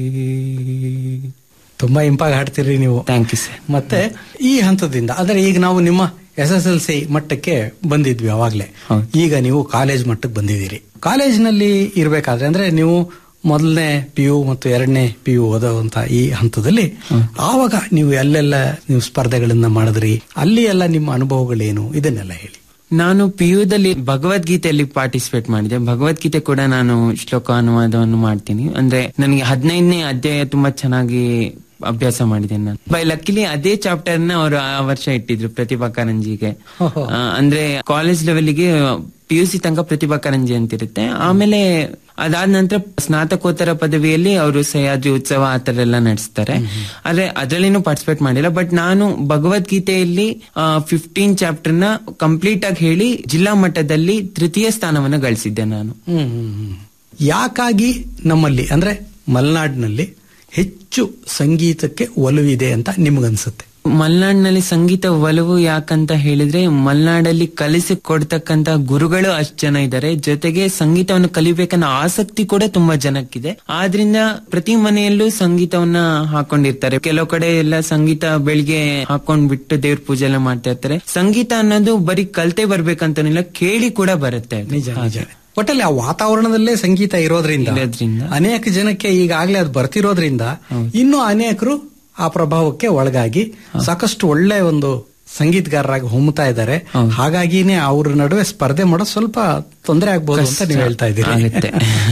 ತುಂಬಾ ಇಂಪಾಗಿ ಹಾಡ್ತೀರಿ ನೀವು ಥ್ಯಾಂಕ್ ಯು ಸರ್ ಮತ್ತೆ ಈ ಹಂತದಿಂದ ಆದರೆ ಈಗ ನಾವು ನಿಮ್ಮ ಎಸ್ ಎಸ್ ಎಲ್ ಸಿ ಮಟ್ಟಕ್ಕೆ ಬಂದಿದ್ವಿ ಅವಾಗ್ಲೇ ಹೌದು. ಈಗ ನೀವು ಕಾಲೇಜ್ ಮಟ್ಟಕ್ಕೆ ಬಂದಿದ್ದೀರಿ ಕಾಲೇಜ್ನಲ್ಲಿ ಇರಬೇಕಾದ್ರೆ ಅಂದ್ರೆ ನೀವು ಮೊದಲನೇ ಪಿ ಯು ಮತ್ತು ಎರಡನೇ ಪಿ ಯು ಓದುವಂತ ಈ ಹಂತದಲ್ಲಿ ಆವಾಗ ನೀವು ಎಲ್ಲೆಲ್ಲ ನೀವು ಸ್ಪರ್ಧೆಗಳನ್ನ ಮಾಡಿದ್ರಿ ಅಲ್ಲಿ ಎಲ್ಲ ನಿಮ್ಮ ಅನುಭವಗಳೇನು ಇದನ್ನೆಲ್ಲ ಹೇಳಿ ನಾನು ಪಿ ದಲ್ಲಿ ಭಗವದ್ಗೀತೆಯಲ್ಲಿ ಪಾರ್ಟಿಸಿಪೇಟ್ ಮಾಡಿದೆ ಭಗವದ್ಗೀತೆ ಕೂಡ ನಾನು ಶ್ಲೋಕ ಅನುವಾದವನ್ನು ಮಾಡ್ತೀನಿ ಅಂದ್ರೆ ನನಗೆ ಹದಿನೈದನೇ ಅಧ್ಯಾಯ ತುಂಬಾ ಚೆನ್ನಾಗಿ ಅಭ್ಯಾಸ ಮಾಡಿದ್ದೇನೆ ನಾನು ಬೈ ಲಕ್ಕಿಲಿ ಅದೇ ಚಾಪ್ಟರ್ ನ ಅವರು ಆ ವರ್ಷ ಇಟ್ಟಿದ್ರು ಪ್ರತಿಭಾ ಕಾರಂಜಿಗೆ ಓಹೋ. ಆ, ಅಂದ್ರೆ ಕಾಲೇಜ್ ಲೆವೆಲ್ಗೆ ಪಿ ಯು ಸಿ ತನಕ ಪ್ರತಿಭಾ ಕಾರಂಜಿ ಅಂತಿರುತ್ತೆ ಆಮೇಲೆ ಅದಾದ ನಂತರ ಸ್ನಾತಕೋತ್ತರ ಪದವಿಯಲ್ಲಿ ಅವರು ಸಹ್ಯಾದ್ರಿ ಉತ್ಸವ ಆ ತರ ಎಲ್ಲ ನಡೆಸ್ತಾರೆ ಆದ್ರೆ ಅದ್ರಲ್ಲಿನೂ ಪಾರ್ಟಿಸಿಪೇಟ್ ಮಾಡಿಲ್ಲ ಬಟ್ ನಾನು ಭಗವದ್ಗೀತೆಯಲ್ಲಿ ಫಿಫ್ಟೀನ್ ಚಾಪ್ಟರ್ ನ ಕಂಪ್ಲೀಟ್ ಆಗಿ ಹೇಳಿ ಜಿಲ್ಲಾ ಮಟ್ಟದಲ್ಲಿ ತೃತೀಯ ಸ್ಥಾನವನ್ನು ಗಳಿಸಿದ್ದೆ ನಾನು ಹ್ಮ್ ಹ್ಮ್, ಹ್ಮ್. ಯಾಕಾಗಿ ನಮ್ಮಲ್ಲಿ ಅಂದ್ರೆ ಮಲೆನಾಡಿನಲ್ಲಿ ಹೆಚ್ಚು ಸಂಗೀತಕ್ಕೆ ಒಲವಿದೆ ಅಂತ ನಿಮ್ಗನ್ಸುತ್ತೆ ಮಲೆನಾಡಿನಲ್ಲಿ ಸಂಗೀತ ಒಲವು ಯಾಕಂತ ಹೇಳಿದ್ರೆ ಮಲೆನಾಡಲ್ಲಿ ಕಲಿಸಿ ಕೊಡ್ತಕ್ಕಂತ ಗುರುಗಳು ಅಷ್ಟ್ ಜನ ಇದ್ದಾರೆ ಜೊತೆಗೆ ಸಂಗೀತವನ್ನು ಕಲಿಬೇಕನ್ನೋ ಆಸಕ್ತಿ ಕೂಡ ತುಂಬಾ ಜನಕ್ಕಿದೆ ಆದ್ರಿಂದ ಪ್ರತಿ ಮನೆಯಲ್ಲೂ ಸಂಗೀತವನ್ನ ಹಾಕೊಂಡಿರ್ತಾರೆ ಕೆಲವು ಕಡೆ ಎಲ್ಲ ಸಂಗೀತ ಬೆಳಿಗ್ಗೆ ಹಾಕೊಂಡ್ ಬಿಟ್ಟು ದೇವ್ರ ಪೂಜೆ ಎಲ್ಲ ಮಾಡ್ತಾ ಇರ್ತಾರೆ ಸಂಗೀತ ಅನ್ನೋದು ಬರೀ ಕಲ್ತೆ ಬರ್ಬೇಕಂತನಿಲ್ಲ ಕೇಳಿ ಕೂಡ ಬರುತ್ತೆ ಅದು. ನಿಜ ನಿಜ ಹಾಗೆ. ಒಟ್ಟಲ್ಲಿ ಆ ವಾತಾವರಣದಲ್ಲೇ ಸಂಗೀತ ಇರೋದ್ರಿಂದ ಇರೋದ್ರಿಂದ. ಅನೇಕ ಜನಕ್ಕೆ ಈಗಾಗಲೇ ಅದು ಬರ್ತಿರೋದ್ರಿಂದ ಇನ್ನು ಅನೇಕರು ಆ ಪ್ರಭಾವಕ್ಕೆ ಒಳಗಾಗಿ ಸಾಕಷ್ಟು ಒಳ್ಳೆ ಒಂದು ಸಂಗೀತಗಾರರಾಗಿ ಹೊಮ್ಮತಾ ಇದ್ದಾರೆ ಹಾಗಾಗಿನೇ ಅವ್ರ ನಡುವೆ ಸ್ಪರ್ಧೆ ಮಾಡೋದು ಸ್ವಲ್ಪ ತೊಂದರೆ ಆಗ್ಬೋದು ಅಂತ ನೀವು ಹೇಳ್ತಾ ಇದ್ದೀರಿ ಆಗುತ್ತೆ.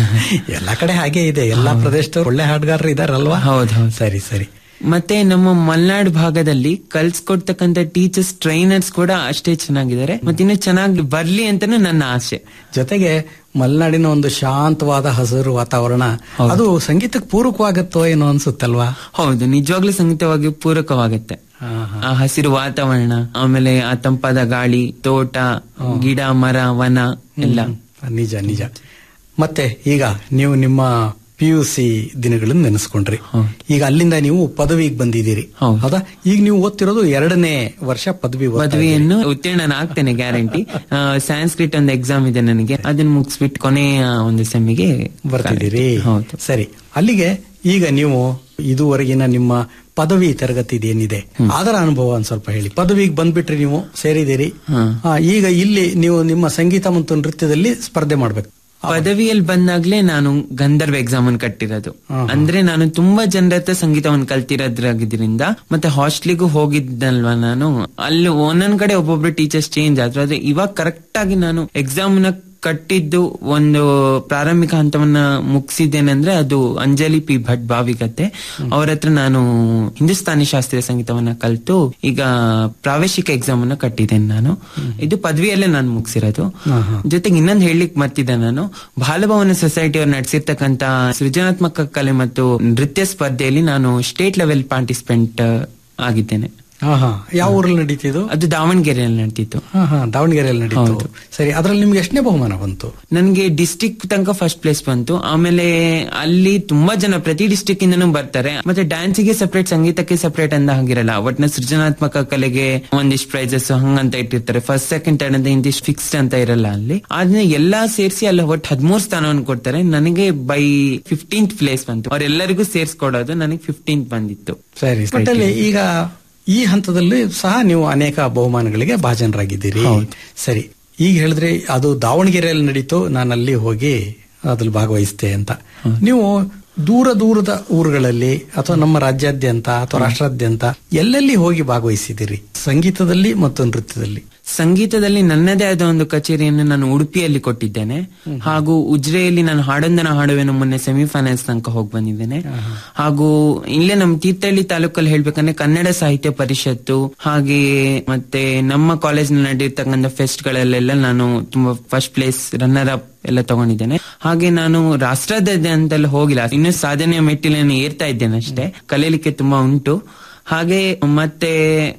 ಎಲ್ಲಾ ಕಡೆ ಹಾಗೆ ಇದೆ ಎಲ್ಲಾ ಪ್ರದೇಶದವ್ರು ಒಳ್ಳೆ ಹಾಡುಗಾರರು ಇದಾರಲ್ವಾ ಹೌದು, ಹೌದು. ಸರಿ ಸರಿ ಮತ್ತೆ ನಮ್ಮ ಮಲೆನಾಡು ಭಾಗದಲ್ಲಿ ಕಲ್ಸ್ಕೊಡ್ತಕ್ಕಂತ ಟೀಚರ್ಸ್ ಟ್ರೈನರ್ಸ್ ಕೂಡ ಅಷ್ಟೇ ಚೆನ್ನಾಗಿದ್ದಾರೆ ಮತ್ತೆ ಇನ್ನು ಚೆನ್ನಾಗಿ ಬರ್ಲಿ ಅಂತಾನು ನನ್ನ ಆಸೆ ಜೊತೆಗೆ ಮಲೆನಾಡಿನ ಒಂದು ಶಾಂತವಾದ ಹಸಿರು ವಾತಾವರಣ ಅದು ಸಂಗೀತಕ್ಕೆ ಪೂರಕವಾಗತ್ತೋ ಏನೋ ಅನ್ಸುತ್ತಲ್ವಾ ಹೌದು ನಿಜವಾಗ್ಲೂ ಸಂಗೀತವಾಗಿ ಪೂರಕವಾಗುತ್ತೆ ಹಾ, ಆ ಹಸಿರು ವಾತಾವರಣ ಆಮೇಲೆ ಆ ತಂಪಾದ ಗಾಳಿ ತೋಟ ಗಿಡ ಮರ ವನ ಎಲ್ಲ ನಿಜ ನಿಜ ಮತ್ತೆ ಈಗ ನೀವು ನಿಮ್ಮ ಪಿ ಯು ಸಿ ದಿನಗಳನ್ನು ನೆನೆಸ್ಕೊಂಡ್ರಿ ಹೌದು. ಈಗ ಅಲ್ಲಿಂದ ನೀವು ಪದವಿಗೆ ಬಂದಿದ್ದೀರಿ ಹೌದು. ಹೌದಾ ಈಗ ನೀವು ಓದ್ತಿರೋದು ಎರಡನೇ ವರ್ಷ ಪದವಿ ಓದ್ತಾ ಇದ್ದೀರಿ. ಪದವಿಯನ್ನು ಉತ್ತೀರ್ಣನಾಗ್ತೇನೆ ಗ್ಯಾರಂಟಿ ಸ್ಯಾನ್ಸ್ಕ್ರಿಟ್ ಒಂದು ಎಕ್ಸಾಮ್ ಇದೆ ನನಗೆ ಅದನ್ನ ಮುಗಿಸ್ಬಿಟ್ಟು ಕೊನೆಯ ಒಂದು ಸೆಮಿಗೆ ಬರ್ತಿದ್ದೀರಿ ಹೌದು ಸರಿ ಅಲ್ಲಿಗೆ ಈಗ ನೀವು ಇದುವರೆಗಿನ ನಿಮ್ಮ ಪದವಿ ತರಗತಿ ಏನಿದೆ ಅದರ ಅನುಭವ ಒಂದ್ ಸ್ವಲ್ಪ ಹೇಳಿ ಪದವಿಗೆ ಬಂದ್ಬಿಟ್ರಿ ನೀವು ಸೇರಿದಿರಿ ಹಾ. ಆ, ಈಗ ಇಲ್ಲಿ ನೀವು ನಿಮ್ಮ ಸಂಗೀತ ಮತ್ತು ನೃತ್ಯದಲ್ಲಿ ಸ್ಪರ್ಧೆ ಮಾಡ್ಬೇಕು ಪದವಿಯಲ್ಲಿ ಬಂದಾಗ್ಲೇ ನಾನು ಗಂಧರ್ವ ಎಕ್ಸಾಮ್ ಅನ್ನು ಕಟ್ಟಿರೋದು ಅಂದ್ರೆ ನಾನು ತುಂಬಾ ಜನರ ಹತ್ರ ಸಂಗೀತವನ್ನು ಕಲ್ತಿರೋದ್ರಾಗಿದ್ರಿಂದ ಮತ್ತೆ ಹಾಸ್ಟ್ಲಿಗೂ ಹೋಗಿದ್ದಲ್ವಾ ನಾನು ಅಲ್ಲಿ ಒಂದೊಂದ್ ಕಡೆ ಒಬ್ಬೊಬ್ರು ಟೀಚರ್ಸ್ ಚೇಂಜ್ ಆದ್ರು ಆದ್ರೆ ಇವಾಗ ಕರೆಕ್ಟ್ ಆಗಿ ನಾನು ಎಕ್ಸಾಮ್ ನ ಕಟ್ಟಿದ್ದು ಒಂದು ಪ್ರಾರಂಭಿಕ ಹಂತವನ್ನ ಮುಗಿಸಿದ್ದೇನೆಂದ್ರೆ ಅದು ಅಂಜಲಿ ಪಿ ಭಟ್ ಭಾವಿಕತೆ ಅವ್ರ ಹತ್ರ ನಾನು ಹಿಂದೂಸ್ತಾನಿ ಶಾಸ್ತ್ರೀಯ ಸಂಗೀತವನ್ನ ಕಲಿತು ಈಗ ಪ್ರಾವೇಶಿಕ ಎಕ್ಸಾಮ್ ಅನ್ನ ಕಟ್ಟಿದ್ದೇನೆ ನಾನು ಇದು ಪದವಿಯಲ್ಲೇ ನಾನು ಮುಗಿಸಿರೋದು ಜೊತೆಗೆ ಇನ್ನೊಂದು ಹೇಳಲಿಕ್ಕೆ ಮರ್ತಿದ್ದೆ ನಾನು ಬಾಲಭವನ ಸೊಸೈಟಿ ಅವ್ರು ನಡೆಸಿರ್ತಕ್ಕಂತ ಸೃಜನಾತ್ಮಕ ಕಲೆ ಮತ್ತು ನೃತ್ಯ ಸ್ಪರ್ಧೆಯಲ್ಲಿ ನಾನು ಸ್ಟೇಟ್ ಲೆವೆಲ್ ಪಾರ್ಟಿಸಿಪೆಂಟ್ ಆಗಿದ್ದೇನೆ ಹಾ ಹಾ ಯಾವ ಊರಲ್ಲಿ ನಡೀತಿದ್ದು ಅದು ದಾವಣಗೆರೆಯಲ್ಲಿ ನಡೆದಿತ್ತು ಹಾ ಹಾ ದಾವಣಗೆರೆಯಲ್ಲಿ ನಡೀತು ಸರಿ ಅದ್ರಲ್ಲಿ ನಿಮ್ಗೆ ಎಷ್ಟನೇ ಬಹುಮಾನ ಬಂತು ನನಗೆ ಡಿಸ್ಟಿಕ್ ತನಕ ಫಸ್ಟ್ ಪ್ಲೇಸ್ ಬಂತು ಆಮೇಲೆ ಅಲ್ಲಿ ತುಂಬಾ ಜನ ಪ್ರತಿ ಡಿಸ್ಟಿಕ್ ಇಂದನೂ ಬರ್ತಾರೆ ಮತ್ತೆ ಡ್ಯಾನ್ಸಿಗೆ ಸಪರೇಟ್ ಸಂಗೀತಕ್ಕೆ ಸಪರೇಟ್ ಅಂತ ಹಾಗಿರಲ್ಲ ಒಟ್ನ ಸೃಜನಾತ್ಮಕ ಕಲೆಗೆ ಒಂದಿಷ್ಟು ಪ್ರೈಸಸ್ ಹಂಗಂತ ಇಟ್ಟಿರ್ತಾರೆ ಫಸ್ಟ್ ಸೆಕೆಂಡ್ ಥರ್ಡ್ ಅಂತ ಇಂದಿಷ್ಟು ಫಿಕ್ಸ್ಡ್ ಅಂತ ಇರಲ್ಲ ಅಲ್ಲಿ ಅದನ್ನ ಎಲ್ಲಾ ಸೇರಿಸಿ ಅಲ್ಲಿ ಒಟ್ಟು ಹದಿಮೂರು ಸ್ಥಾನವನ್ನು ಕೊಡ್ತಾರೆ ನನಗೆ ಬೈ ಫಿಫ್ಟೀನ್ತ್ ಪ್ಲೇಸ್ ಬಂತು ಅವರೆಲ್ಲರಿಗೂ ಸೇರ್ಸ್ಕೊಡೋದು ನನಗೆ ಫಿಫ್ಟೀನ್ತ್ ಬಂದಿತ್ತು ಸರಿ ಒಟ್ಟಲ್ಲಿ ಈಗ ಈ ಹಂತದಲ್ಲಿ ಸಹ ನೀವು ಅನೇಕ ಬಹುಮಾನಗಳಿಗೆ ಭಾಜನರಾಗಿದ್ದೀರಿ ಸರಿ ಈಗ ಹೇಳಿದ್ರೆ ಅದು ದಾವಣಗೆರೆಯಲ್ಲಿ ನಡೀತು ನಾನು ಅಲ್ಲಿ ಹೋಗಿ ಅದ್ರಲ್ಲಿ ಭಾಗವಹಿಸಿದೆ ಅಂತ ನೀವು ದೂರ ದೂರದ ಊರುಗಳಲ್ಲಿ ಅಥವಾ ನಮ್ಮ ರಾಜ್ಯಾದ್ಯಂತ ಅಥವಾ ರಾಷ್ಟ್ರಾದ್ಯಂತ ಎಲ್ಲೆಲ್ಲಿ ಹೋಗಿ ಭಾಗವಹಿಸಿದಿರಿ ಸಂಗೀತದಲ್ಲಿ ಮತ್ತು ನೃತ್ಯದಲ್ಲಿ ಸಂಗೀತದಲ್ಲಿ ನನ್ನದೇ ಆದ ಒಂದು ಕಚೇರಿಯನ್ನು ನಾನು ಉಡುಪಿಯಲ್ಲಿ ಕೊಟ್ಟಿದ್ದೇನೆ ಹಾಗೂ ಉಜ್ರೆಯಲ್ಲಿ ನಾನು ಹಾಡೊಂದನ ಹಾಡುವೆನು ಮೊನ್ನೆ ಸೆಮಿಫೈನಲ್ಸ್ ತನಕ ಹೋಗಿ ಬಂದಿದ್ದೇನೆ ಹಾಗೂ ಇಲ್ಲೇ ನಮ್ಮ ತೀರ್ಥಹಳ್ಳಿ ತಾಲೂಕಲ್ಲಿ ಹೇಳ್ಬೇಕಂದ್ರೆ ಕನ್ನಡ ಸಾಹಿತ್ಯ ಪರಿಷತ್ತು ಹಾಗೆ ಮತ್ತೆ ನಮ್ಮ ಕಾಲೇಜ್ ನಲ್ಲಿ ನಡೆದಿರ್ತಕ್ಕಂಥ ಫೆಸ್ಟ್ ಗಳಲ್ಲೆಲ್ಲ ನಾನು ತುಂಬಾ ಫಸ್ಟ್ ಪ್ಲೇಸ್ ರನ್ನರ್ ಅಪ್ ಎಲ್ಲ ತಗೊಂಡಿದ್ದೇನೆ ಹಾಗೆ ನಾನು ರಾಷ್ಟ್ರಾದ್ಯಂತೆಲ್ಲ ಹೋಗಿಲ್ಲ ಇನ್ನು ಸಾಧನೆಯ ಮೆಟ್ಟಿಲನ್ನು ಏರ್ತಾ ಇದ್ದೇನೆ ಅಷ್ಟೇ ಕಲೀಲಿಕ್ಕೆ ತುಂಬಾ ಉಂಟು ಹಾಗೆ ಮತ್ತೆ